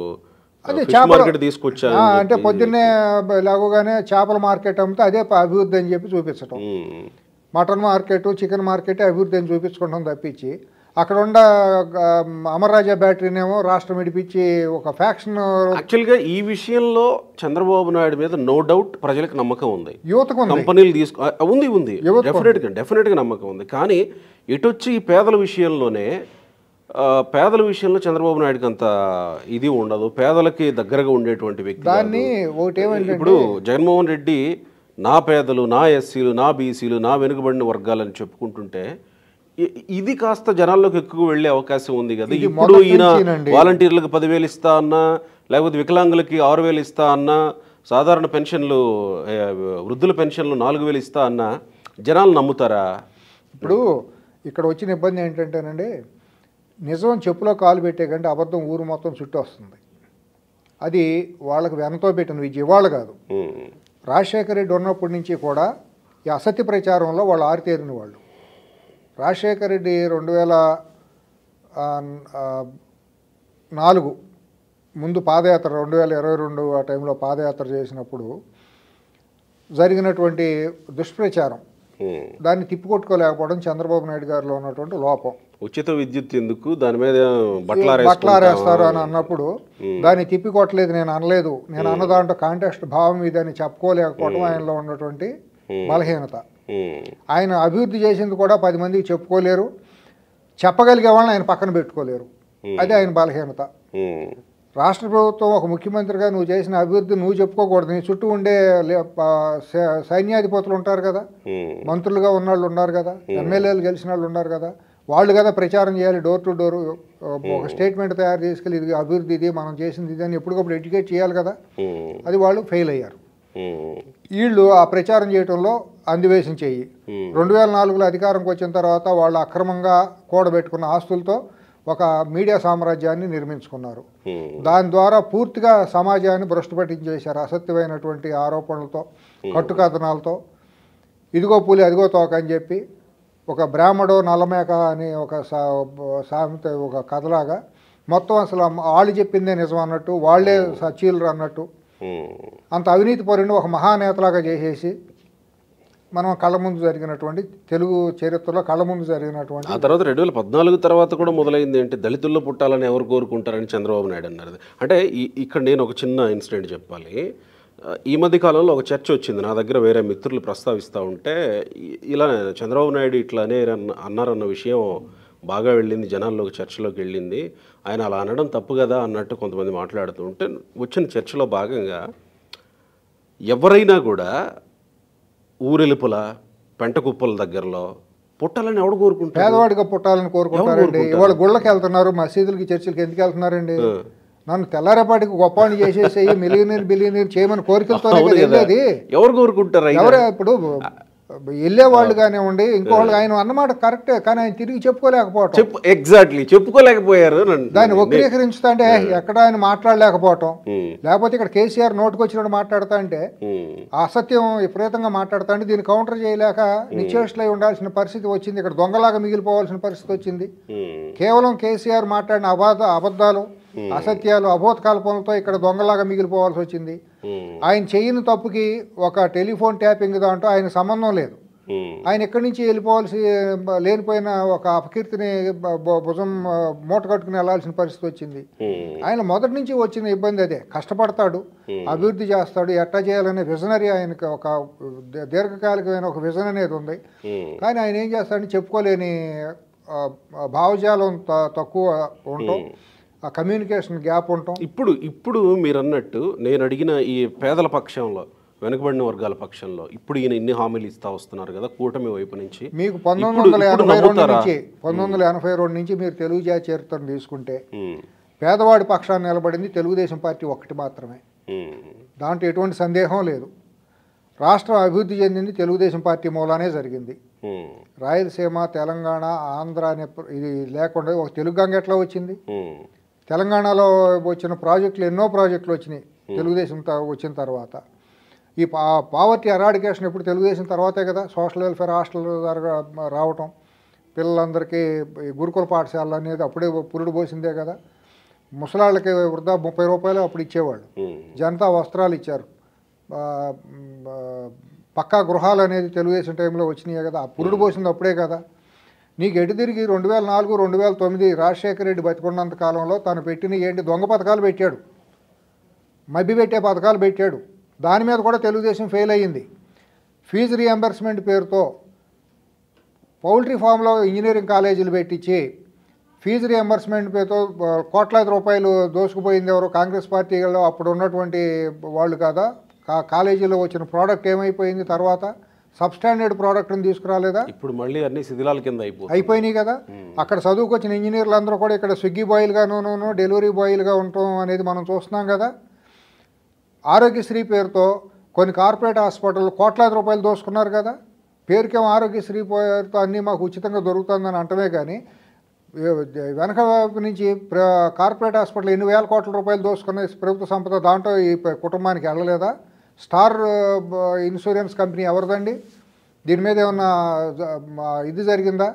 Speaker 2: అదే
Speaker 1: ఫిష్
Speaker 2: చేపల-
Speaker 1: మార్కెట్ తీసుకొచ్చాను
Speaker 2: ఆ,
Speaker 1: అని
Speaker 2: అంటే
Speaker 1: చెప్పి.
Speaker 2: పొద్దున్నే లేవగానే చేపల మార్కెట్ అమ్మితే అదే ప- అభివృద్ధి అని చెప్పి చూపించటం
Speaker 1: um.
Speaker 2: Mutton market chicken market అభివృద్ధి అని చూపించుకుంటాం తప్పించి అక్కడ ఉన్న ఆ, అమర్రాజా బ్యాటరీనేమో రాష్ట్రం విడిపించి ఒక ఫ్యాక్షన్
Speaker 1: యాక్చువల్గా ఈ విషయంలో చంద్రబాబు నాయుడు మీద నో డౌట్ ప్రజలకు నమ్మకం ఉంది
Speaker 2: యువతకు ఉంది
Speaker 1: కంపెనీలు తీసుకు ఆ, ఉంది ఉంది
Speaker 2: యువతకు
Speaker 1: డెఫినెట్గా డెఫినెట్గా నమ్మకం ఉంది కానీ ఇటొచ్చి ఈ పేదల విషయంలోనే ఆ, పేదల విషయంలో చంద్రబాబు నాయుడుకి అంత ఇది ఉండదు పేదలకి దగ్గరగా ఉండేటువంటి వ్యక్తి కాదు.
Speaker 2: దాన్ని ఒకటి ఏమంటే
Speaker 1: ఇప్పుడు జగన్మోహన్ రెడ్డి నా పేదలు నా ఎస్సీలు నా బీసీలు నా వెనుకబడిన వర్గాలని చెప్పుకుంటుంటే ఇ- ఇది కాస్త జనాల్లోకి ఎక్కువ వెళ్ళే అవకాశం ఉంది కదా
Speaker 2: ఇది
Speaker 1: ఇప్పుడు
Speaker 2: మొదటి
Speaker 1: ఈయన
Speaker 2: నుంచేనండి.
Speaker 1: వాలంటీర్లకు పదివేలు ఇస్తా అన్నా లేకపోతే వికలాంగులకి ఆరు వేలు ఇస్తా అన్నా సాధారణ పెన్షన్లు ఏ, వృద్ధుల పెన్షన్లు నాలుగు వేలు ఇస్తా అన్నా జనాలు నమ్ముతారా
Speaker 2: ఇప్పుడు ఇక్కడ వచ్చిన ఇబ్బంది ఏంటంటేనండి నిజం చెప్పులో కాలు పెట్టే కంటే అబద్ధం ఊరు మొత్తం చుట్టూ వస్తుంది అది వాళ్ళకి వెనతో పెట్టిన విద్య ఇవాళ కాదు
Speaker 1: ఉమ్,
Speaker 2: రాజశేఖర రెడ్డి ఉన్నప్పటి నుంచి కూడా ఈ అసత్య ప్రచారంలో వాళ్ళు ఆరితేరిన వాళ్ళు రాజశేఖర రెడ్డి రెండు వేల ఆ, ఆ, నాలుగు ముందు పాదయాత్ర రెండు వేల ఇరవై రెండు ఆ టైంలో పాదయాత్ర చేసినప్పుడు జరిగినటువంటి దుష్ప్రచారం
Speaker 1: ఉమ్.
Speaker 2: దాన్ని తిప్పికొట్టుకోలేకపోవడం చంద్రబాబు నాయుడు గారిలో ఉన్నటువంటి లోపం
Speaker 1: ఉచిత విద్యుత్ ఎందుకు దాని మీద బట్టలు
Speaker 2: బట్టలారేస్తారు అని అన్నప్పుడు దాన్ని తిప్పికొట్టలేదు నేను అనలేదు నేను అన్న దాంట్లో కాంటెక్స్ట్ భావం ఇది అని చెప్పుకోలేకపోవడం ఆయనలో ఉన్నటువంటి బలహీనత ఆయన అభివృద్ధి చేసింది కూడా పది మందికి చెప్పుకోలేరు చెప్పగలిగే వాళ్ళని ఆయన పక్కన పెట్టుకోలేరు అది ఆయన బలహీనత రాష్ట్ర ప్రభుత్వం ఒక ముఖ్యమంత్రిగా నువ్వు చేసిన అభివృద్ధి నువ్వు చెప్పుకోకూడదు నీ చుట్టూ ఉండే లే- ప- సై- సైన్యాధిపతులు ఉంటారు కదా మంత్రులుగా ఉన్నవాళ్ళు ఉన్నారు కదా ఎమ్మెల్యేలు గెలిచిన వాళ్ళు ఉన్నారు కదా వాళ్ళు కదా ప్రచారం చేయాలి డోర్ టు డోర్ ఒక స్టేట్మెంట్ తయారు చేసుకెళ్ళి ఇది అభివృద్ధి ఇది మనం చేసింది ఇది అని ఎప్పటికప్పుడు ఎడ్యుకేట్ చేయాలి కదా అది వాళ్ళు ఫెయిల్ అయ్యారు వీళ్ళు ఆ ప్రచారం చేయడంలో అందివేశం చెయ్యి రెండు వేల నాలుగులో అధికారంకి వచ్చిన తర్వాత వాళ్ళు అక్రమంగా కూడబెట్టుకున్న ఆస్తులతో ఒక మీడియా సామ్రాజ్యాన్ని నిర్మించుకున్నారు దాని ద్వారా పూర్తిగా సమాజాన్ని భ్రష్టు పట్టించేశారు అసత్యమైనటువంటి ఆరోపణలతో కట్టుకథనాలతో ఇదిగో పులి అదిగో తోక అని చెప్పి ఒక బ్రాహ్మడో నల్లమేక అని ఒక సా- సామెత ఒక కథలాగా మొత్తం అసలు వాళ్ళు చెప్పిందే నిజం అన్నట్టు వాళ్ళే సచీలు అన్నట్టు అంత అవినీతి పరుని ఒక మహానేతలాగా చేసేసి మనం కళ్ళ ముందు జరిగినటువంటి తెలుగు చరిత్రలో కళ్ళ ముందు జరిగినటువంటి
Speaker 1: ఆ తర్వాత రెండు వేల పద్నాలుగు తర్వాత కూడా మొదలైంది అంటే దళితుల్లో పుట్టాలని ఎవరు కోరుకుంటారని చంద్రబాబు నాయుడు అన్నారు అంటే ఈ- ఇక్కడ నేను ఒక చిన్న ఇన్సిడెంట్ చెప్పాలి ఆ, ఈ మధ్య కాలంలో ఒక చర్చ వచ్చింది నా దగ్గర వేరే మిత్రులు ప్రస్తావిస్తూ ఉంటే ఇ- ఇలా చంద్రబాబు నాయుడు ఇట్లా అనే అన్నారన్న విషయం బాగా వెళ్ళింది జనాల్లోకి చర్చలోకి వెళ్ళింది ఆయన అలా అనడం తప్పు కదా అన్నట్టు కొంతమంది మాట్లాడుతూ ఉంటే వచ్చిన చర్చలో భాగంగా ఎవరైనా కూడా ఊరెలుపుల పెంటకుప్పల దగ్గరలో పుట్టాలని ఎవడు కోరుకుంటారు
Speaker 2: పేదవాడిగా పుట్టాలని కోరుకుంటారండి
Speaker 1: కోరుకుంటారు?
Speaker 2: ఇవాళ గుళ్ళకి వెళ్తున్నారు మసీదులకి చర్చిలకి ఎందుకు వెళ్తున్నారండి నన్ను తెల్లారేపాటికి గొప్పని చేసేసి మిలియనీర్ బిలియనీర్ చేయమని కోరికలతో
Speaker 1: అవును కదా
Speaker 2: వెళ్ళేది
Speaker 1: ఎవరు కోరుకుంటారు అయినా?
Speaker 2: ఎవరే ఇప్పుడు వెళ్ళేవాళ్ళు కానివ్వండి ఇంకోళ్ళు ఆయన అన్నమాట కరెక్టే కానీ ఆయన తిరిగి చెప్పుకోలేకపోవటం
Speaker 1: చెప్పు ఎగ్జాక్ట్లీ చెప్పుకోలేకపోయారు నన్ను-
Speaker 2: దాన్ని వక్రీకరించుతా అంటే ఎక్కడ ఆయన మాట్లాడలేకపోవటం
Speaker 1: ఉమ్,
Speaker 2: లేకపోతే ఇక్కడ కేసీఆర్ నోటుకు వచ్చినట్టు మాట్లాడుతా అంటే
Speaker 1: ఉమ్,
Speaker 2: ఆ అసత్యం విపరీతంగా మాట్లాడుతా అంటే దీన్ని కౌంటర్ చేయలేక నిశ్చేష్లై ఉండాల్సిన పరిస్థితి వచ్చింది ఇక్కడ దొంగలాగా మిగిలిపోవాల్సిన పరిస్థితి వచ్చింది
Speaker 1: ఉమ్,
Speaker 2: కేవలం కేసీఆర్ మాట్లాడిన అబాధ అబద్ధాలు అసత్యాలు అబోధ కల్పనలతో ఇక్కడ దొంగలాగా మిగిలిపోవాల్సి వచ్చింది
Speaker 1: ఉమ్,
Speaker 2: ఆయన చేయని తప్పుకి ఒక టెలిఫోన్ ట్యాపింగ్ దాంట్లో ఆయన సంబంధం లేదు
Speaker 1: ఉమ్,
Speaker 2: ఆయన ఎక్కడి నుంచి వెళ్ళిపోవాల్సి బ- లేనిపోయిన ఒక అపకీర్తిని బ- బ- భుజం ఆ, మూట కట్టుకుని వెళ్ళాల్సిన పరిస్థితి వచ్చింది
Speaker 1: ఉమ్,
Speaker 2: ఆయన మొదటి నుంచి వచ్చిన ఇబ్బంది అదే కష్టపడతాడు అభివృద్ధి చేస్తాడు ఎట్టా చేయాలనే విజనరీ ఆయనకి ఒక ది- దీర్ఘకాలికమైన ఒక విజన్ అనేది ఉంది
Speaker 1: ఉమ్,
Speaker 2: కానీ ఆయన ఏం చేస్తాడని చెప్పుకోలేని ఆ, ఆ, భావజాలం త- తక్కువ ఉండటం ఆ కమ్యూనికేషన్ గ్యాప్ ఉండటం
Speaker 1: ఇప్పుడు ఇప్పుడు మీరు అన్నట్టు నేను అడిగిన ఈ పేదల పక్షంలో వెనుకబడిన వర్గాల పక్షంలో ఇప్పుడు ఈయన ఇన్ని హామీలు ఇస్తా వస్తున్నారు కదా కూటమి వైపు నుంచి
Speaker 2: మీకు పంతొమ్మిది
Speaker 1: ఇప్పుడు-
Speaker 2: వందల
Speaker 1: ఇప్పుడు
Speaker 2: ఎనభై రెండు
Speaker 1: నమ్ముతారా?
Speaker 2: నుంచి పంతొమ్మిది వందల ఎనభై రెండు నుంచి మీరు తెలుగు జాతి చరిత్రను తీసుకుంటే
Speaker 1: ఉమ్,
Speaker 2: పేదవాడి పక్షాన్ని నిలబడింది తెలుగుదేశం పార్టీ ఒక్కటి మాత్రమే
Speaker 1: ఉమ్,
Speaker 2: దాంట్లో ఎటువంటి సందేహం లేదు రాష్ట్రం అభివృద్ధి చెందింది తెలుగుదేశం పార్టీ మూలానే జరిగింది
Speaker 1: ఉమ్,
Speaker 2: రాయలసీమ తెలంగాణ ఆంధ్ర అనే ప్ర- ఇది లేకుండా ఒక తెలుగు గంగ ఎట్లా వచ్చింది
Speaker 1: ఉమ్,
Speaker 2: తెలంగాణలో వచ్చిన ప్రాజెక్టులు ఎన్నో ప్రాజెక్టులు వచ్చినాయి తెలుగుదేశం త- వచ్చిన తర్వాత ఈ పా పావర్టీ ఎరాడికేషన్ ఎప్పుడు తెలుగుదేశం తర్వాతే కదా సోషల్ వెల్ఫేర్ హాస్టల్ జరగ రావటం పిల్లలందరికీ ఈ గురుకుల పాఠశాలలు అనేది అప్పుడే పురుడు పోసిందే కదా ముసలాళ్ళకి వృద్ధా ముప్పై రూపాయలు అప్పుడు ఇచ్చేవాళ్ళు
Speaker 1: ఉమ్,
Speaker 2: జనతా వస్త్రాలు ఇచ్చారు ఆ, మ్, ఆ, పక్కా గృహాలు అనేది తెలుగుదేశం టైంలో వచ్చినాయి కదా ఆ పురుడు పోసింది అప్పుడే కదా నీకు ఎటు తిరిగి రెండు వేల నాలుగు రెండు వేల తొమ్మిది రాజశేఖర రెడ్డి బతికున్నంత కాలంలో తను పెట్టిన ఏంటి దొంగ పథకాలు పెట్టాడు మభ్య పెట్టే పథకాలు పెట్టాడు దాని మీద కూడా తెలుగుదేశం ఫెయిల్ అయ్యింది ఫీజు రియంబర్స్మెంట్ పేరుతో పౌల్ట్రీ ఫామ్లో ఇంజనీరింగ్ కాలేజీలు పెట్టించి ఫీజు రియంబర్స్మెంట్ పేరుతో ఆ, కోట్లాది రూపాయలు దోసుకుపోయింది ఎవరు కాంగ్రెస్ పార్టీలో అప్పుడు ఉన్నటువంటి వాళ్ళు కదా కా కాలేజీలో వచ్చిన ప్రోడక్ట్ ఏమైపోయింది తర్వాత సబ్స్టాండర్డ్ ప్రోడక్ట్ని తీసుకురాలేదా
Speaker 1: ఇప్పుడు మళ్ళీ అన్ని శిథిలాల కింద అయిపోతుంది
Speaker 2: అయిపోయినాయి కదా అక్కడ చదువుకొచ్చిన ఇంజనీర్లు అందరూ కూడా ఇక్కడ స్విగ్గీ బాయ్లుగాను డెలివరీ బాయ్లుగా ఉండటం అనేది మనం చూస్తున్నాం కదా ఆరోగ్యశ్రీ పేరుతో కొన్ని కార్పొరేట్ హాస్పిటల్ కోట్లాది రూపాయలు దోసుకున్నారు కదా పేరుకేమో ఆరోగ్యశ్రీ పేరుతో అన్నీ మాకు ఉచితంగా దొరుకుతుందని అంటమే కానీ ఏ- వెనక వైపు నుంచి ప్ర కార్పొరేట్ హాస్పిటల్ ఎన్ని వేల కోట్ల రూపాయలు దోసుకున్న ప్రభుత్వ సంపద దాంట్లో ఈ ప- కుటుంబానికి వెళ్ళలేదా స్టార్ ఆ, బ- ఇన్సూరెన్స్ కంపెనీ ఎవరిదండి దీని మీద ఏమన్నా జ- మా ఇది జరిగిందా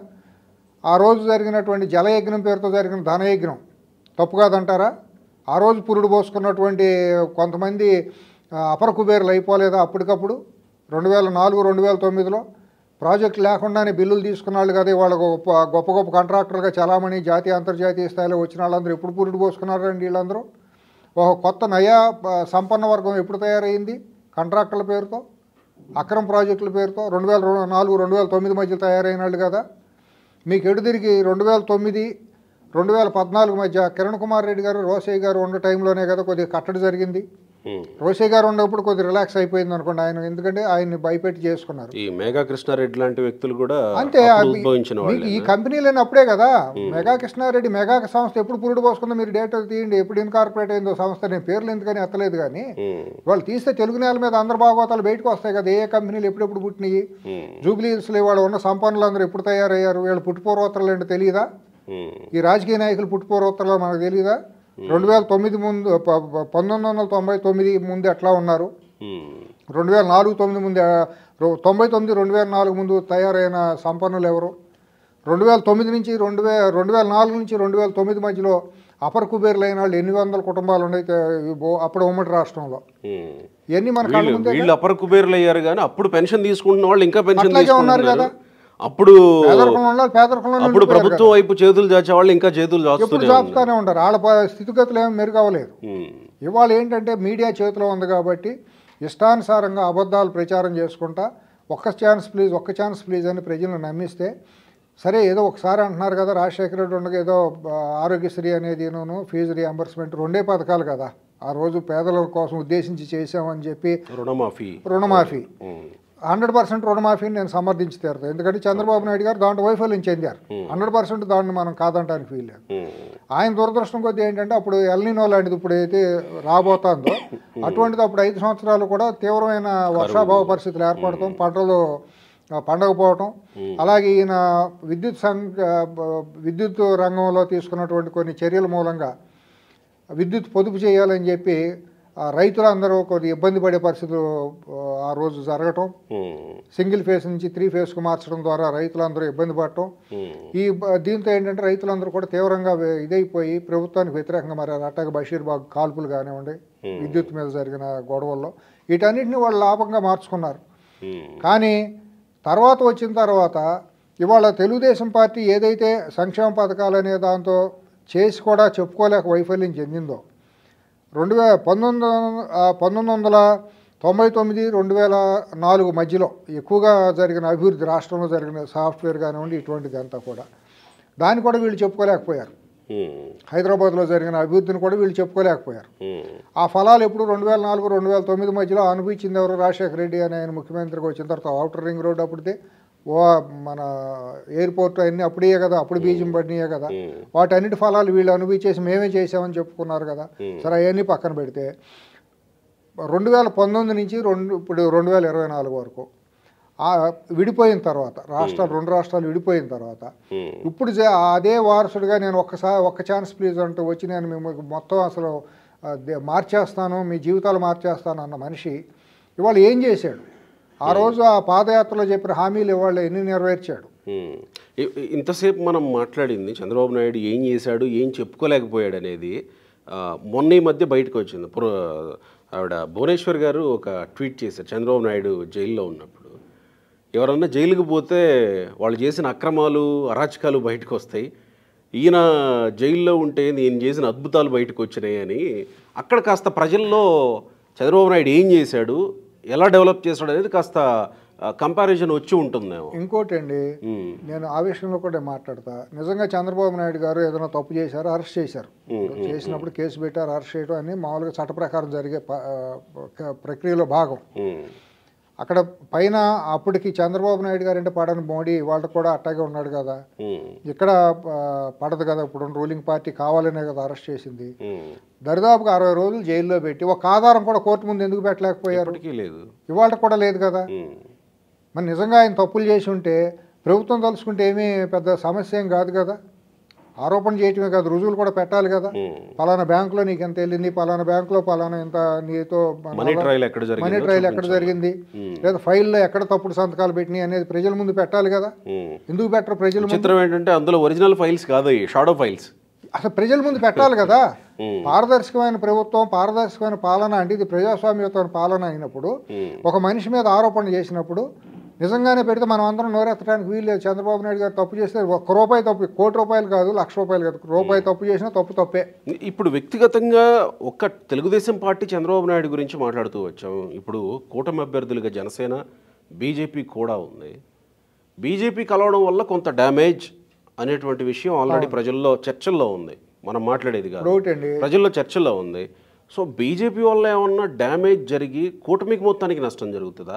Speaker 2: ఆ రోజు జరిగినటువంటి జలయజ్ఞం పేరుతో జరిగిన ధనయజ్ఞం తప్పు కాదంటారా ఆ రోజు పురుడు పోసుకున్నటువంటి కొంతమంది ఆ, అపర కుబేరులు అయిపోలేదా అప్పటికప్పుడు రెండు వేల నాలుగు రెండు వేల తొమ్మిదిలో ప్రాజెక్ట్ లేకుండానే బిల్లులు తీసుకున్న వాళ్ళు కదా వాళ్ళ గొప్ప గొప్ప గొప్ప కాంట్రాక్టర్గా చలామణి జాతీయ అంతర్జాతీయ స్థాయిలో వచ్చిన వాళ్ళందరూ ఎప్పుడు పురుడు పోసుకున్నారండి వీళ్ళందరూ ఒక కొత్త నయా ఆ, సంపన్న వర్గం ఎప్పుడు తయారైంది కాంట్రాక్టర్ల పేరుతో అక్రమ ప్రాజెక్టుల పేరుతో రెండు వేల రెండు నాలుగు రెండు వేల తొమ్మిది మధ్య తయారైన వాళ్ళు కదా మీకు ఎటు తిరిగి రెండు వేల తొమ్మిది రెండు వేల పద్నాలుగు మధ్య కిరణ్ కుమార్ రెడ్డి గారు రోసయ్య గారు ఉన్న టైంలోనే కదా కొద్దిగా కట్టడి జరిగింది
Speaker 1: ఉమ్.
Speaker 2: రోసయ్య గారు ఉన్నప్పుడు కొద్దిగా రిలాక్స్ అయిపోయింది అనుకోండి ఆయన ఎందుకంటే ఆయన్ని భయపెట్టి చేసుకున్నారు
Speaker 1: ఈ మేఘా కృష్ణారెడ్డి లాంటి వ్యక్తులు కూడా
Speaker 2: అంతే
Speaker 1: అప్పుడు
Speaker 2: అవి-
Speaker 1: ఉద్భవించిన
Speaker 2: మీకు
Speaker 1: వాళ్ళే
Speaker 2: ఈ కంపెనీలని అప్పుడే కదా మెగా కృష్ణారెడ్డి మెగా సంస్థ ఎప్పుడు పురుడు పోసుకుందో మీరు డేటా తీయండి ఎప్పుడు ఇన్కార్పొరేట్ అయిందో సంస్థ నేను పేర్లు ఎందుకని ఎత్తలేదు కానీ
Speaker 1: ఉమ్,
Speaker 2: వాళ్ళు తీస్తే తెలుగు నేల మీద అందరు భాగవతాలు బయటకు వస్తాయి కదా ఏ ఏ కంపెనీలు ఎప్పుడెప్పుడు పుట్టినాయి
Speaker 1: ఉమ్,
Speaker 2: జూబ్లీ హిల్స్లో వాళ్ళు ఉన్న సంపన్నులు అందరూ ఎప్పుడు తయారయ్యారు వీళ్ళు పుట్టుపూర్వోత్తరాలు ఏంటో తెలియదా
Speaker 1: ఉమ్,
Speaker 2: ఈ రాజకీయ నాయకులు పుట్టుపూర్వోత్తరాలు మనకు తెలియదా రెండు వేల తొమ్మిది ముందు ప- ప- పంతొమ్మిది వందల తొంభై తొమ్మిది ముందు ఎట్లా ఉన్నారు
Speaker 1: ఉమ్,
Speaker 2: రెండు వేల నాలుగు తొమ్మిది ముందు ఆ, రో- తొంభై తొమ్మిది రెండు వేల నాలుగు ముందు తయారైన సంపన్నులు ఎవరు రెండు వేల తొమ్మిది నుంచి రెండు వే రెండు వేల నాలుగు నుంచి రెండు వేల తొమ్మిది మధ్యలో అపర కుబేర్లు అయిన వాళ్ళు ఎన్ని వందల కుటుంబాలు ఉన్నాయి తె- ఓ- అప్పుడు ఉమ్మడి రాష్ట్రంలో
Speaker 1: ఉమ్.
Speaker 2: ఇవన్నీ మన కళ్ళ
Speaker 1: వీళ్ళు
Speaker 2: ముందే
Speaker 1: వీళ్ళు అపర కుబేరులు అయ్యారు కానీ అప్పుడు పెన్షన్ తీసుకుంటున్న వాళ్ళు ఇంకా పెన్షన్
Speaker 2: అట్లాగే ఉన్నారు
Speaker 1: తీసుకుంటున్నారు అప్పుడు
Speaker 2: పేదరికంలో ఉండాలి పేదరికంలో
Speaker 1: అప్పుడు ప్రభుత్వం వైపు చేతులు చాచే వాళ్ళు ఇంకా చేతులు
Speaker 2: ఎప్పుడు
Speaker 1: చాచుతూనే ఉన్నారు
Speaker 2: చాపుతానే ఉంటారు వాళ్ళ ప- స్థితిగతులు ఏమి మెరుగవలేదు
Speaker 1: ఉమ్,
Speaker 2: ఇవాళ ఏంటంటే మీడియా చేతిలో ఉంది కాబట్టి ఇష్టానుసారంగా అబద్ధాలు ప్రచారం చేసుకుంటా ఒక్క ఛాన్స్ ప్లీజ్ ఒక్క ఛాన్స్ ప్లీజ్ అని ప్రజలను నమ్మిస్తే సరే ఏదో ఒకసారి అంటున్నారు కదా రాజశేఖర రెడ్డి ఉండగా ఏదో ఆ, ఆరోగ్యశ్రీ అనేది నేను ఫీజు రియంబర్స్మెంట్ రెండే పథకాలు కదా ఆ రోజు పేదల కోసం ఉద్దేశించి చేసామని చెప్పి
Speaker 1: రుణమాఫీ
Speaker 2: రుణమాఫీ
Speaker 1: ఉమ్,
Speaker 2: హండ్రెడ్ పర్సెంట్ రుణమాఫీని నేను సమర్థించి తీరుతాను ఎందుకంటే చంద్రబాబు నాయుడు గారు దాంట్లో వైఫల్యం చెందారు హండ్రెడ్ పర్సెంట్ దాన్ని మనం కాదంటానికి వీల్లేదు
Speaker 1: ఉమ్,
Speaker 2: ఆయన దురదృష్టం కొద్దీ ఏంటంటే అప్పుడు ఎల్నినో లాంటిది ఇప్పుడు అయితే రాబోతుందో అటువంటిది అప్పుడు ఐదు సంవత్సరాలు కూడా తీవ్రమైన వర్షాభావ పరిస్థితులు ఏర్పడటం పంటలు ఆ, పండకపోవటం అలాగే ఈయన విద్యుత్ సంఘ విద్యుత్ రంగంలో తీసుకున్నటువంటి కొన్ని చర్యల మూలంగా విద్యుత్ పొదుపు చేయాలని చెప్పి ఆ, రైతులందరూ కొద్ది ఇబ్బంది పడే పరిస్థితులు ఆ, ఆ రోజు జరగటం
Speaker 1: ఉమ్,
Speaker 2: సింగిల్ ఫేస్ నుంచి త్రీ ఫేస్కు మార్చడం ద్వారా రైతులందరూ ఇబ్బంది పడటం
Speaker 1: ఉమ్,
Speaker 2: ఈ బ- దీంతో ఏంటంటే రైతులందరూ కూడా తీవ్రంగా వే- ఇదైపోయి ప్రభుత్వానికి వ్యతిరేకంగా మరి అట్టగా బషీర్బాగ్ కాల్పులు కానివ్వండి విద్యుత్ మీద జరిగిన గొడవల్లో వీటన్నిటిని వాళ్ళు లాభంగా మార్చుకున్నారు
Speaker 1: ఉమ్,
Speaker 2: కానీ తర్వాత వచ్చిన తర్వాత ఇవాళ తెలుగుదేశం పార్టీ ఏదైతే సంక్షేమ పథకాలు అనే దాంతో చేసి కూడా చెప్పుకోలేక వైఫల్యం చెందిందో రెండు వేల పంతొమ్మిది వం- ఆ, పంతొమ్మిది వందల తొంభై తొమ్మిది రెండు వేల నాలుగు మధ్యలో ఎక్కువగా జరిగిన అభివృద్ధి రాష్ట్రంలో జరిగిన సాఫ్ట్వేర్ కానివ్వండి ఇటువంటిది అంతా కూడా దాన్ని కూడా వీళ్ళు చెప్పుకోలేకపోయారు
Speaker 1: ఉమ్,
Speaker 2: హైదరాబాద్లో జరిగిన అభివృద్ధిని కూడా వీళ్ళు చెప్పుకోలేకపోయారు
Speaker 1: ఉమ్,
Speaker 2: ఆ ఫలాలు ఎప్పుడు రెండు వేల నాలుగు రెండు వేల తొమ్మిది మధ్యలో అనుభవించింది ఎవరు రాజశేఖర రెడ్డి అని ఆయన ముఖ్యమంత్రిగా వచ్చిన తర్వాత అవుటర్ రింగ్ రోడ్ అప్పుడుదే ఓ మన ఎయిర్పోర్ట్ అన్నీ అప్పుడే కదా అప్పుడు బీజం పడినాయే కదా
Speaker 1: ఉమ్,
Speaker 2: వాటన్నిటి ఫలాలు వీళ్ళు అనుభవించేసి మేమే చేసామని చెప్పుకున్నారు కదా
Speaker 1: Hmm.
Speaker 2: సరే అవన్నీ పక్కన పెడితే రెండు వేల పంతొమ్మిది నుంచి రెండు ఇప్పుడు రెండు వేల ఇరవై నాలుగు వరకు ఆ విడిపోయిన తర్వాత రాష్ట్రాలు రెండు రాష్ట్రాలు విడిపోయిన తర్వాత
Speaker 1: ఉమ్,
Speaker 2: ఇప్పుడు జే- అదే వారసుడిగా నేను ఒక్కసారి ఒక్క ఛాన్స్ ప్లీజ్ అంటూ వచ్చి నేను మిమ్మల్ని మొత్తం అసలు ఆ, దే- మార్చేస్తాను మీ జీవితాలు మార్చేస్తాను అన్న మనిషి ఇవాళ ఏం చేశాడు ఆ రోజు ఆ పాదయాత్రలో చెప్పిన హామీలు ఇవాళ ఎన్ని నెరవేర్చాడు
Speaker 1: ఉమ్. ఇ- ఇ- ఇంతసేపు మనం మాట్లాడింది చంద్రబాబు నాయుడు ఏం చేశాడు ఏం చెప్పుకోలేకపోయాడు అనేది ఆ, మొన్న ఈ మధ్య బయటకు వచ్చింది పుర ఆవిడ భువనేశ్వర్ గారు ఒక ట్వీట్ చేశారు చంద్రబాబు నాయుడు జైల్లో ఉన్నప్పుడు ఎవరన్నా జైలుకి పోతే వాళ్ళు చేసిన అక్రమాలు అరాచకాలు బయటకు వస్తాయి ఈయన జైల్లో ఉంటే నేను చేసిన అద్భుతాలు బయటకు వచ్చినాయి అని అక్కడ కాస్త ప్రజల్లో చంద్రబాబు నాయుడు ఏం చేశాడు ఎలా డెవలప్ చేశాడు అనేది కాస్త కంపారిజన్ వచ్చి ఉంటుందేమో
Speaker 2: ఇంకోటి అండి
Speaker 1: ఉమ్,
Speaker 2: నేను ఆ విషయంలో కూడా మాట్లాడతా నిజంగా చంద్రబాబు నాయుడు గారు ఏదైనా తప్పు చేశారు అరెస్ట్ చేశారు చేసినప్పుడు కేసు పెట్టారు అరెస్ట్ చేయడం అని మామూలుగా చట్ట ప్రకారం జరిగే ప- ఆ, ఒక ప్రక్రియలో భాగం
Speaker 1: ఉమ్,
Speaker 2: అక్కడ పైన అప్పటికి చంద్రబాబు నాయుడు గారు అంటే పడని మోడీ వాళ్ళు కూడా అట్టాగే ఉన్నాడు కదా
Speaker 1: ఉమ్,
Speaker 2: ఇక్కడ ఆ, పడదు కదా ఇప్పుడు రూలింగ్ పార్టీ కావాలనే కదా అరెస్ట్ చేసింది
Speaker 1: ఉమ్.
Speaker 2: దరిదాపుగా అరవై రోజులు జైల్లో పెట్టి ఒక ఆధారం కూడా కోర్టు ముందు ఎందుకు పెట్టలేకపోయారు
Speaker 1: ఇప్పటికీ లేదు
Speaker 2: ఇవాళ కూడా లేదు కదా
Speaker 1: ఉమ్,
Speaker 2: మరి నిజంగా ఆయన తప్పులు చేసి ఉంటే ప్రభుత్వం తలుచుకుంటే ఏమీ పెద్ద సమస్య ఏం కాదు కదా ఆరోపణ చేయటమే కాదు రుజువులు కూడా పెట్టాలి కదా
Speaker 1: ఉమ్.
Speaker 2: పలానా బ్యాంకులో నీకు ఎంత వెళ్ళింది పలానా బ్యాంకులో పలానా ఎంత నీతో
Speaker 1: మనీ ట్రయల్ ఎక్కడ
Speaker 2: మనీ
Speaker 1: జరిగిందో
Speaker 2: ట్రయల్ ఎక్కడ జరిగింది
Speaker 1: ఉమ్.
Speaker 2: లేదా ఫైల్లో ఎక్కడ తప్పుడు సంతకాలు పెట్టినాయి అనేది ప్రజల ముందు పెట్టాలి కదా
Speaker 1: ఉమ్.
Speaker 2: ఎందుకు పెట్టరు ప్రజల ముందు
Speaker 1: చిత్రం ఏంటంటే అందులో ఒరిజినల్ ఫైల్స్ కాదు అవి షాడో ఫైల్స్
Speaker 2: అసలు ప్రజల ముందు పెట్టాలి కదా
Speaker 1: ఉమ్.
Speaker 2: పారదర్శకమైన ప్రభుత్వం పారదర్శకమైన పాలన అంటే ఇది ప్రజాస్వామ్యత పాలన అయినప్పుడు
Speaker 1: ఉమ్.
Speaker 2: ఒక మనిషి మీద ఆరోపణ చేసినప్పుడు నిజంగానే పెడితే మనం అందరం నోరెత్తడానికి వీల్లేదు చంద్రబాబు నాయుడు గారు తప్పు చేస్తే ఒక్క రూపాయి తప్పు కోటి రూపాయలు కాదు లక్ష రూపాయలు కాదు రూపాయి తప్పు చేసినా తప్పు తప్పే
Speaker 1: ఇప్పుడు వ్యక్తిగతంగా ఒక్క తెలుగుదేశం పార్టీ చంద్రబాబు నాయుడు గురించి మాట్లాడుతూ వచ్చాం ఇప్పుడు కూటమి అభ్యర్థులుగా జనసేన బీజేపీ కూడా ఉంది బీజేపీ కలవడం వల్ల కొంత డ్యామేజ్ అనేటువంటి విషయం ఆల్రెడీ ప్రజల్లో చర్చల్లో ఉంది మనం మాట్లాడేది కాదు
Speaker 2: ఇప్పుడు ఒకటి అండి
Speaker 1: ప్రజల్లో చర్చల్లో ఉంది సో బీజేపీ వల్ల ఏమన్నా డ్యామేజ్ జరిగి కూటమికి మొత్తానికి నష్టం జరుగుతుందా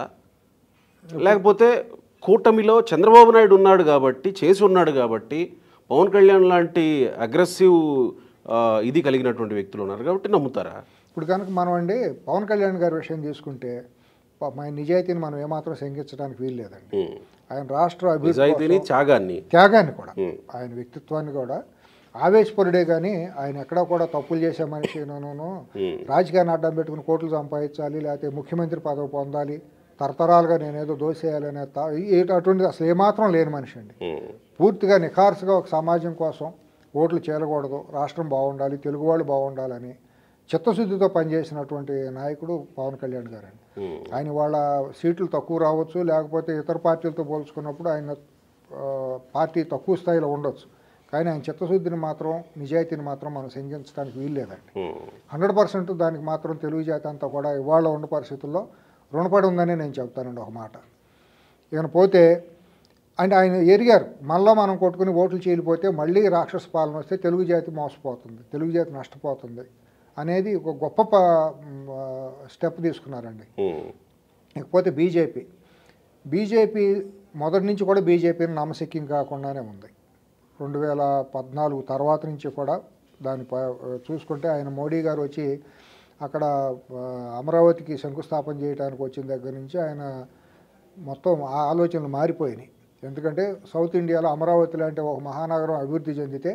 Speaker 1: లేకపోతే కూటమిలో చంద్రబాబు నాయుడు ఉన్నాడు కాబట్టి చేసి ఉన్నాడు కాబట్టి పవన్ కళ్యాణ్ లాంటి అగ్రెసివ్ ఇది కలిగినటువంటి వ్యక్తులు ఉన్నారు కాబట్టి నమ్ముతారా
Speaker 2: ఇప్పుడు కనుక మనం అండి పవన్ కళ్యాణ్ గారి విషయం తీసుకుంటే పాపం ఆయన నిజాయితీని మనం ఏమాత్రం శంకించడానికి వీల్లేదండి
Speaker 1: ఉమ్.
Speaker 2: ఆయన రాష్ట్ర అభివృద్ధి
Speaker 1: నిజాయితీని త్యాగాన్ని
Speaker 2: త్యాగాన్ని కూడా
Speaker 1: ఉమ్.
Speaker 2: ఆయన వ్యక్తిత్వాన్ని కూడా ఆవేశపరుడే కానీ ఆయన ఎక్కడా కూడా తప్పులు చేసే మనిషి నూనెను
Speaker 1: ఉమ్.
Speaker 2: రాజకీయాన్ని అడ్డం పెట్టుకుని కోట్లు సంపాదించాలి లేకపోతే ముఖ్యమంత్రి పదవి పొందాలి తరతరాలుగా నేనేదో దోసేయాలనే తా- ఈ- అటువంటిది అసలు ఏమాత్రం లేని మనిషి అండి
Speaker 1: ఉమ్.
Speaker 2: పూర్తిగా నిఖార్సుగా ఒక సమాజం కోసం ఓట్లు చేయకూడదు రాష్ట్రం బాగుండాలి తెలుగు వాళ్ళు బాగుండాలని చిత్తశుద్ధితో పనిచేసినటువంటి నాయకుడు పవన్ కళ్యాణ్ గారండి
Speaker 1: ఉమ్.
Speaker 2: ఆయన వాళ్ళ సీట్లు తక్కువ రావచ్చు లేకపోతే ఇతర పార్టీలతో పోల్చుకున్నప్పుడు ఆయన ఆ, పార్టీ తక్కువ స్థాయిలో ఉండొచ్చు కానీ ఆయన చిత్తశుద్ధిని మాత్రం నిజాయితీని మాత్రం మనం శంకించడానికి వీల్లేదండి
Speaker 1: ఉమ్.
Speaker 2: హండ్రెడ్ పర్సెంట్ దానికి మాత్రం తెలుగు జాతి అంతా కూడా ఇవాళ ఉన్న పరిస్థితుల్లో రుణపడి ఉందని నేను చెప్తానండి ఒక మాట ఇక పోతే అంటే ఆయన ఎరిగారు మళ్ళీ మనం కొట్టుకుని ఓట్లు చీలిపోతే మళ్ళీ రాక్షస పాలన వస్తే తెలుగు జాతి మోసపోతుంది తెలుగు జాతి నష్టపోతుంది అనేది ఒక గొప్ప ప- మ్, ఆ, స్టెప్ తీసుకున్నారండి
Speaker 1: ఉమ్.
Speaker 2: ఇకపోతే బీజేపీ బీజేపీ మొదటి నుంచి కూడా బీజేపీని నమ్మశక్యం కాకుండానే ఉంది రెండు వేల పద్నాలుగు తర్వాత నుంచి కూడా దాని ప- చూసుకుంటే ఆయన మోడీ గారు వచ్చి అక్కడ ఆ, అమరావతికి శంకుస్థాపన చేయడానికి వచ్చిన దగ్గర నుంచి ఆయన మొత్తం ఆ ఆలోచనలు మారిపోయినాయి ఎందుకంటే సౌత్ ఇండియాలో అమరావతి లాంటి ఒక మహానగరం అభివృద్ధి చెందితే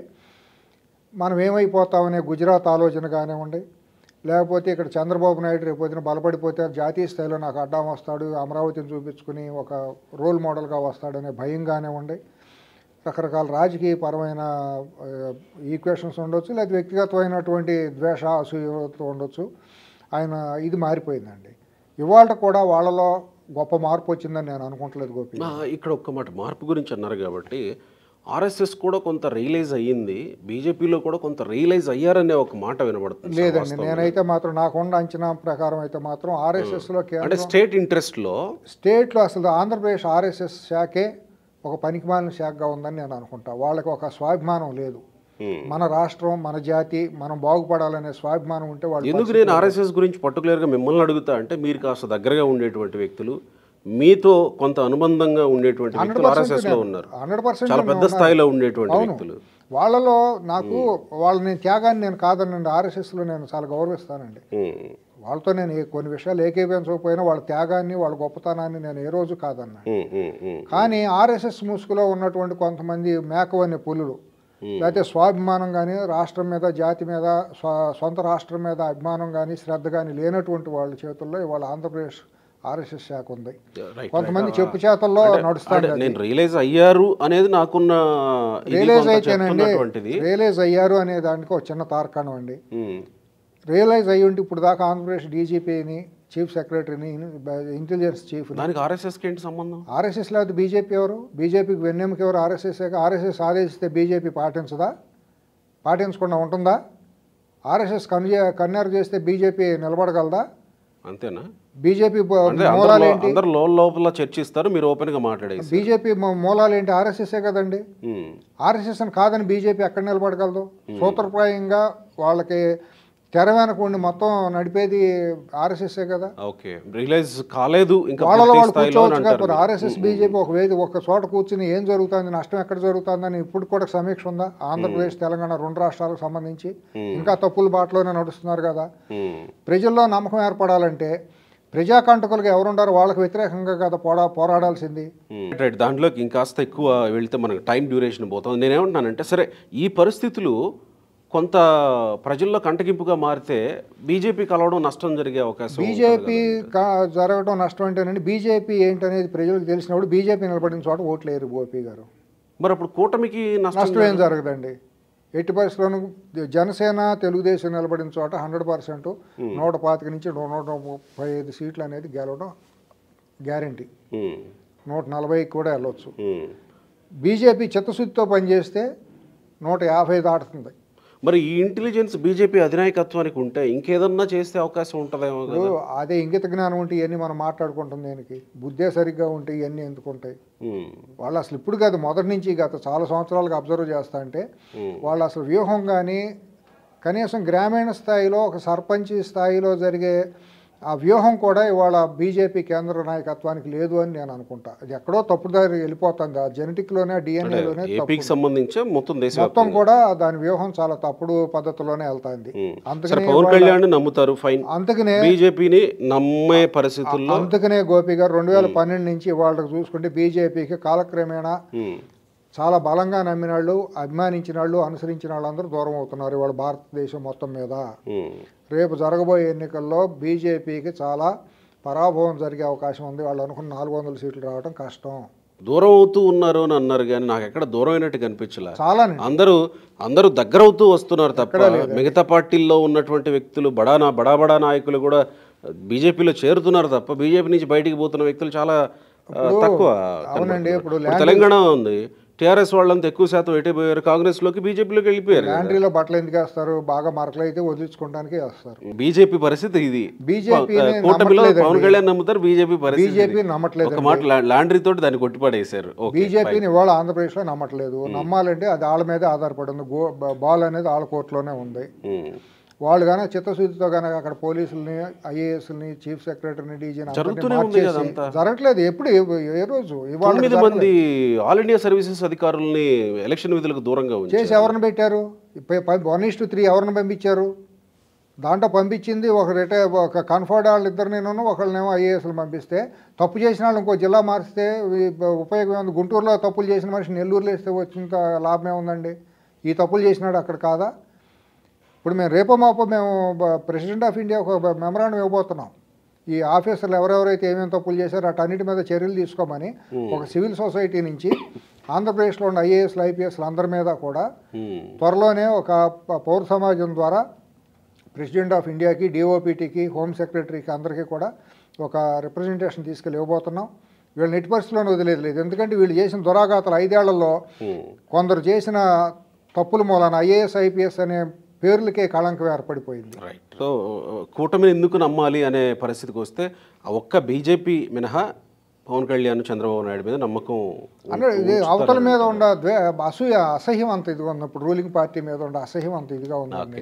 Speaker 2: మనం ఏమైపోతామనే గుజరాత్ ఆలోచన కానివ్వండి లేకపోతే ఇక్కడ చంద్రబాబు నాయుడు రేపు పొద్దున బలపడిపోతే జాతీయ స్థాయిలో నాకు అడ్డం వస్తాడు అమరావతిని చూపించుకుని ఒక రోల్ మోడల్గా వస్తాడనే భయం కానివ్వండి రకరకాల రాజకీయ పరమైన ఈక్వేషన్స్ ఉండొచ్చు లేదా వ్యక్తిగతమైనటువంటి ద్వేష అసూయతో ఉండొచ్చు ఆయన ఇది మారిపోయిందండి ఇవాళ కూడా వాళ్ళలో గొప్ప మార్పు వచ్చిందని నేను అనుకుంటలేదు గోపి
Speaker 1: ఆ, ఇక్కడ ఒక్క మాట మార్పు గురించి అన్నారు కాబట్టి ఆర్ఎస్ఎస్ కూడా కొంత రియలైజ్ అయ్యింది బీజేపీలో కూడా కొంత రియలైజ్ అయ్యారనే ఒక మాట వినబడుతుంది సార్
Speaker 2: లేదండి
Speaker 1: వాస్తవంగా.
Speaker 2: నేనైతే మాత్రం నాకున్న అంచనా ప్రకారం అయితే మాత్రం ఆర్ఎస్ఎస్లో
Speaker 1: అంటే
Speaker 2: కేంద్రం
Speaker 1: స్టేట్ ఇంట్రెస్ట్లో
Speaker 2: స్టేట్లో అసలు ఆంధ్రప్రదేశ్ ఆర్ఎస్ఎస్ శాఖే ఒక పనికిమాలిన శాఖగా ఉందని నేను అనుకుంటా వాళ్ళకి ఒక స్వాభిమానం లేదు మన రాష్ట్రం మన జాతి మనం బాగుపడాలనే స్వాభిమానం ఉంటే వాళ్ళు
Speaker 1: ఎందుకు నేను ఆర్ఎస్ఎస్ గురించి పర్టికులర్గా మిమ్మల్ని అడుగుతా అంటే మీరు కాస్త దగ్గరగా ఉండేటువంటి వ్యక్తులు మీతో కొంత అనుబంధంగా ఉండేటువంటి వ్యక్తులు ఆర్ఎస్ఎస్ లో ఉన్నారు
Speaker 2: హండ్రెడ్ పర్సెంట్
Speaker 1: చాలా పెద్ద స్థాయిలో ఉండేటువంటి వ్యక్తులు
Speaker 2: వాళ్ళలో నాకు వాళ్ళ నేను త్యాగాన్ని నేను కాదనండి ఆర్ఎస్ఎస్లో నేను చాలా గౌరవిస్తానండి
Speaker 1: ఉమ్,
Speaker 2: వాళ్ళతో నేను ఏ- కొన్ని విషయాలు ఏకీపించకపోయినా వాళ్ళ త్యాగాన్ని వాళ్ళ గొప్పతనాన్ని నేను ఏ రోజు కాదన్నా
Speaker 1: ఉమ్, ఉమ్, ఉమ్,
Speaker 2: కానీ ఆర్ఎస్ఎస్ ముసుగులో ఉన్నటువంటి కొంతమంది మేకవనే పులులు లేకపోతే స్వాభిమానం కానీ రాష్ట్రం మీద జాతి మీద స్వ- సొంత రాష్ట్రం మీద అభిమానం కానీ శ్రద్ధ కానీ లేనటువంటి వాళ్ళ చేతుల్లో ఇవాళ ఆంధ్రప్రదేశ్ ఆర్ఎస్ఎస్ శాఖ ఉంది
Speaker 1: రైట్
Speaker 2: కొంతమంది చెప్పు చేతల్లో నడుస్తాడు
Speaker 1: అంటే నేను రియలైజ్ అయ్యారు అనేది నాకున్న ఇది
Speaker 2: రియలైజ్
Speaker 1: కొంత
Speaker 2: అయితేనండి
Speaker 1: చెప్తున్నటువంటిది
Speaker 2: రియలైజ్ అయ్యారు అనే దానికి ఒక చిన్న తార్కాణం అండి
Speaker 1: ఉమ్,
Speaker 2: రియలైజ్ అయ్యి ఉంటే ఇప్పుడు దాకా ఆంధ్రప్రదేశ్ డీజీపీని చీఫ్ సెక్రటరీని ఇంటెలిజెన్స్ చీఫ్
Speaker 1: దానికి ఆర్ఎస్ఎస్కి ఏంటి సంబంధం
Speaker 2: ఆర్ఎస్ఎస్ లేకపోతే బీజేపీ ఎవరు బీజేపీకి వెన్నెముక ఎవరు ఆర్ఎస్ఎస్ ఆర్ఎస్ఎస్ ఆదేశిస్తే బీజేపీ పాటించదా పాటించకుండా ఉంటుందా ఆర్ఎస్ఎస్ కన్య కన్యారు చేస్తే బీజేపీ నిలబడగలదా
Speaker 1: అంతేనా
Speaker 2: బీజేపీ
Speaker 1: అంటే
Speaker 2: మూలాలు
Speaker 1: అందరు
Speaker 2: ఏంటి
Speaker 1: అందరు లో- లోపల చర్చిస్తారు మీరు ఓపెన్ గా మాట్లాడేసి
Speaker 2: బీజేపీ మూలాలు ఏంటి ఆర్ఎస్ఎస్ఏ కదండి
Speaker 1: ఉమ్,
Speaker 2: ఆర్ఎస్ఎస్ అని కాదని బీజేపీ ఎక్కడ నిలబడగలదు సూత్రప్రాయంగా వాళ్ళకి తెర వెనక ఉండి మొత్తం నడిపేది ఆర్ఎస్ఎస్ఏ కదా
Speaker 1: ఓకే రియలైజ్ కాలేదు ఇంకా
Speaker 2: వాళ్ళలో
Speaker 1: పూర్తి
Speaker 2: వాళ్ళు
Speaker 1: స్థాయిలో అని
Speaker 2: కూర్చోవచ్చు
Speaker 1: అంటారు
Speaker 2: కదా ఆర్ఎస్ఎస్ బీజేపీ ఒక వేది ఒక చోట కూర్చుని ఏం జరుగుతుంది నష్టం ఎక్కడ జరుగుతుందని ఇప్పుడు కూడా సమీక్ష ఉందా ఆంధ్రప్రదేశ్ తెలంగాణ రెండు రాష్ట్రాలకు సంబంధించి ఇంకా తప్పుల బాటలోనే నడుస్తున్నారు కదా
Speaker 1: ఉమ్,
Speaker 2: ప్రజల్లో నమ్మకం ఏర్పడాలంటే ప్రజాకంటకులుగా ఎవరుండారో వాళ్ళకి వ్యతిరేకంగా కదా పోరా పోరాడాల్సింది
Speaker 1: ఉమ్. రైట్ దాంట్లోకి ఇంకాస్త ఎక్కువ వెళ్తే మనకు టైం డ్యూరేషన్ పోతుంది నేనేమంటున్నానంటే సరే ఈ పరిస్థితులు కొంత ప్రజల్లో కంటగింపుగా మారితే బీజేపీ కలవడం నష్టం జరిగే అవకాశం ఉంటుంది
Speaker 2: బీజేపీ కా- జరగడం నష్టం ఏంటంటే బీజేపీ ఏంటనేది ప్రజలకు తెలిసినప్పుడు బీజేపీ నిలబడిన చోట ఓట్లు వేయరు గోపి గారు
Speaker 1: మరి అప్పుడు కూటమికి నష్టం
Speaker 2: నష్టం ఏం జరగదండి ఎట్టి పరిస్థితుల్లోనూ జనసేన తెలుగుదేశం నిలబడిన చోట హండ్రెడ్ పర్సెంట్ నూట పాతిక నుంచి నూట ముప్పై ఐదు సీట్లు అనేది గెలవడం గ్యారంటీ
Speaker 1: ఉమ్,
Speaker 2: నూట నలభై కూడా వెళ్ళొచ్చు
Speaker 1: ఉమ్.
Speaker 2: బీజేపీ చిత్తశుద్ధితో పనిచేస్తే నూట యాభై దాటుతుంది
Speaker 1: మరి ఈ ఇంటెలిజెన్స్ బీజేపీ అధినాయకత్వానికి ఉంటే ఇంకేదన్నా చేస్తే అవకాశం ఉంటుందేమో కదా
Speaker 2: ఇప్పుడు అదే ఇంగిత జ్ఞానం ఉంటే ఇవన్నీ మనం మాట్లాడుకుంటాం దేనికి బుద్ధే సరిగ్గా ఉంటే ఇవన్నీ ఎందుకు ఉంటాయి
Speaker 1: ఉమ్,
Speaker 2: వాళ్ళు అసలు ఇప్పుడు కాదు మొదటి నుంచి గత చాలా సంవత్సరాలుగా అబ్జర్వ్ చేస్తా అంటే
Speaker 1: ఉమ్,
Speaker 2: వాళ్ళు అసలు వ్యూహం కానీ కనీసం గ్రామీణ స్థాయిలో ఒక సర్పంచ్ స్థాయిలో జరిగే ఆ వ్యూహం కూడా ఇవాళ బీజేపీ కేంద్ర నాయకత్వానికి లేదు అని నేను అనుకుంటా అది ఎక్కడో తప్పుదారి వెళ్ళిపోతుంది ఆ జెనెటిక్లోనే డిఎన్ఏలోనే
Speaker 1: ఏపీకి సంబంధించి మొత్తం దేశం
Speaker 2: మొత్తం కూడా దాని వ్యూహం చాలా తప్పుడు పద్ధతిలోనే వెళ్తాంది
Speaker 1: సరే
Speaker 2: అందుకనే
Speaker 1: పవన్ కళ్యాణ్ నమ్ముతారు ఫైన్
Speaker 2: అందుకనే
Speaker 1: బీజేపీని నమ్మే పరిస్థితుల్లో
Speaker 2: అందుకనే గోపి గారు రెండు వేల పన్నెండు నుంచి వాళ్ళకి చూసుకుంటే బీజేపీకి కాలక్రమేణా
Speaker 1: ఉమ్,
Speaker 2: చాలా బలంగా నమ్మిన వాళ్ళు అభిమానించిన వాళ్ళు అనుసరించిన వాళ్ళందరూ దూరం అవుతున్నారు ఇవాళ భారతదేశం మొత్తం మీద
Speaker 1: ఉమ్,
Speaker 2: రేపు జరగబోయే ఎన్నికల్లో బీజేపీకి చాలా పరాభవం జరిగే అవకాశం ఉంది వాళ్ళు అనుకున్న నాలుగు వందల సీట్లు రావడం కష్టం
Speaker 1: దూరం అవుతూ ఉన్నారు అని అన్నారు కానీ నాకు ఎక్కడ దూరం అయినట్టు కనిపించలే
Speaker 2: చాలానండి
Speaker 1: అందరూ అందరూ దగ్గర అవుతూ వస్తున్నారు తప్ప మిగతా పార్టీల్లో ఉన్నటువంటి వ్యక్తులు బడా నా- బడా బడా నాయకులు కూడా బీజేపీలో చేరుతున్నారు తప్ప బీజేపీ నుంచి బయటికి పోతున్న వ్యక్తులు చాలా ఆ, తక్కువ
Speaker 2: అవునండి ఇప్పుడు
Speaker 1: ఇప్పుడు తెలంగాణ ఉంది టీఆర్ఎస్ వాళ్ళంతా ఎక్కువ శాతం ఎటు పోయారు కాంగ్రెస్ లోకి బీజేపీలోకి వెళ్ళిపోయారు
Speaker 2: లాండ్రీలో బట్టలు ఎందుకు వేస్తారు బాగా మరకలు అయితే వదిలించుకోవడానికి వేస్తారు
Speaker 1: బీజేపీ పరిస్థితి ఇది
Speaker 2: బీజేపీని
Speaker 1: ఆ, కూటమిలో
Speaker 2: నమ్మట్లేదండి.
Speaker 1: పవన్ కళ్యాణ్ నమ్ముతారు బీజేపీ పరిస్థితి
Speaker 2: బీజేపీ
Speaker 1: ఇది.
Speaker 2: నమ్మట్లేదు
Speaker 1: ఒక మాట లా- లాండ్రీ తోటి దాన్ని కొట్టిపడేశారు ఓకే
Speaker 2: బీజేపీని ఇవాళ ఆంధ్రప్రదేశ్లో నమ్మట్లేదు నమ్మాలంటే అది వాళ్ళ మీదే ఆధారపడి ఉంది గో బ- బాల్ అనేది వాళ్ళ కోర్టులోనే ఉంది
Speaker 1: ఉమ్.
Speaker 2: వాళ్ళు కానీ చిత్తశుద్ధితో కనుక అక్కడ పోలీసుల్ని ఐఏఎస్ని చీఫ్ సెక్రటరీని డీజీని
Speaker 1: జరుగుతూనే ఉంది కదా అంతా.
Speaker 2: జరగట్లేదు ఎప్పుడు ఏ- ఏ రోజు ఇవాళ
Speaker 1: తొమ్మిది మంది ఆల్ ఇండియా సర్వీసెస్ అధికారుల్ని ఎలక్షన్ విధులకు దూరంగా ఉంచారు
Speaker 2: చేసి ఎవరిని పెట్టారు వన్ ఇస్ టు త్రీ ఎవరిని పంపించారు దాంట్లో పంపించింది ఒక రిటైర్ ఒక కన్ఫర్డ్ వాళ్ళు ఇద్దరు నేను ఒకళ్ళనేమో ఐఏఎస్లు పంపిస్తే తప్పు చేసిన వాళ్ళు ఇంకో జిల్లా మారిస్తే ఈ బ- ఉపయోగం ఉంది గుంటూరులో తప్పులు చేసిన మనిషి నెల్లూరులో వేస్తే వచ్చినంత లాభమే ఉందండి ఈ తప్పులు చేసినాడు అక్కడ కాదా ఇప్పుడు మేము రేపో మాపో మేము ప్రెసిడెంట్ ఆఫ్ ఇండియా ఒక మెమరాండం ఇవ్వబోతున్నాం ఈ ఆఫీసర్లు ఎవరెవరైతే ఏమేమి తప్పులు చేశారో అటన్నిటి మీద చర్యలు తీసుకోమని ఒక సివిల్ సొసైటీ నుంచి ఆంధ్రప్రదేశ్లో ఉన్న ఐఏఎస్లు ఐపీఎస్లు అందరి మీద కూడా
Speaker 1: ఉమ్.
Speaker 2: త్వరలోనే ఒక ప- పౌర సమాజం ద్వారా ప్రెసిడెంట్ ఆఫ్ ఇండియాకి డిఓపిటీకి హోమ్ సెక్రటరీకి అందరికీ కూడా ఒక రిప్రజెంటేషన్ తీసుకెళ్ళి ఇవ్వబోతున్నాం వీళ్ళు నెట్ పరిస్థితుల్లోనే వదిలేదు లేదు ఎందుకంటే వీళ్ళు చేసిన దురాఘాతలు ఐదేళ్లలో
Speaker 1: ఉమ్.
Speaker 2: కొందరు చేసిన తప్పుల మూలాన ఐఏఎస్ ఐపీఎస్ అనే పేర్లకే కళంకం ఏర్పడిపోయింది
Speaker 1: రైట్ సో కూటమిని ఎందుకు నమ్మాలి అనే పరిస్థితికి వస్తే ఆ ఒక్క బీజేపీ మినహా పవన్ కళ్యాణ్ చంద్రబాబు నాయుడు మీద నమ్మకం ఉం-
Speaker 2: అంటే ఇది అవతల మీద ఉండ ద్వే అసూయ అసహ్యం అంత ఇదిగా ఉంది ఇప్పుడు రూలింగ్ పార్టీ మీద ఉండే అసహ్యం అంత ఇదిగా ఉందండి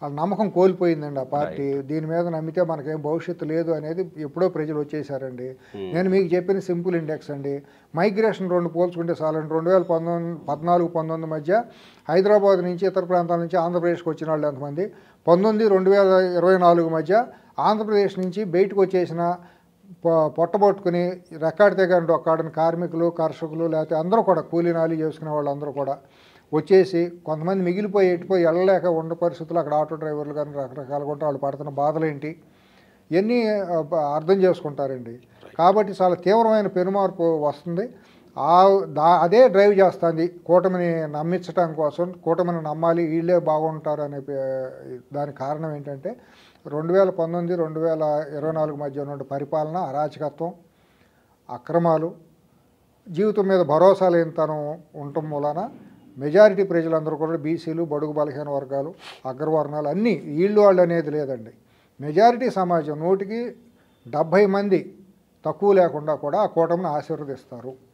Speaker 2: వాళ్ళ నమ్మకం కోల్పోయిందండి ఆ పార్టీ దీని మీద నమ్మితే మనకేం భవిష్యత్తు లేదు అనేది ఎప్పుడో ప్రజలు వచ్చేసారండి నేను మీకు చెప్పిన సింపుల్ ఇండెక్స్ అండి మైగ్రేషన్ రెండు పోల్చుకుంటే చాలండి రెండు వేల పంతొమ్మిది పద్నాలుగు పంతొమ్మిది మధ్య హైదరాబాద్ నుంచి ఇతర ప్రాంతాల నుంచి ఆంధ్రప్రదేశ్కి వచ్చిన వాళ్ళు ఎంతమంది పంతొమ్మిది రెండు వేల ఇరవై నాలుగు మధ్య ఆంధ్రప్రదేశ్ నుంచి బయటకు వచ్చేసిన పొ- పొట్టబొట్టుకుని రెక్కాడి తెగండి ఒక్కాడని కార్మికులు కర్షకులు లేకపోతే అందరూ కూడా కూలీనాలి చేసుకునే వాళ్ళందరూ కూడా వచ్చేసి కొంతమంది మిగిలిపోయి ఎట్టిపోయి వెళ్ళలేక ఉన్న పరిస్థితులు అక్కడ ఆటో డ్రైవర్లు కానీ రకరకాలుగా ఉంటే వాళ్ళు పడుతున్న బాధలు ఏంటి ఇవన్నీ ఆ, ప- అర్థం చేసుకుంటారండి కాబట్టి చాలా తీవ్రమైన పెనుమార్పు వస్తుంది ఆ దా అదే డ్రైవ్ చేస్తుంది కూటమిని నమ్మించడం కోసం కూటమిని నమ్మాలి వీళ్ళే బాగుంటారు అనే పే- దానికి కారణం ఏంటంటే రెండు వేల పంతొమ్మిది రెండు వేల ఇరవై నాలుగు మధ్య ఉన్న పరిపాలన అరాచకత్వం అక్రమాలు జీవితం మీద భరోసా లేనితనం ఉండటం మూలన మెజారిటీ ప్రజలందరూ కూడా బీసీలు బడుగు బలహీన వర్గాలు అగ్రవర్ణాలు అన్నీ వీళ్ళు వాళ్ళు అనేది లేదండి మెజారిటీ సమాజం నూటికి డెబ్భై మంది తక్కువ లేకుండా కూడా ఆ కూటమిని ఆశీర్వదిస్తారు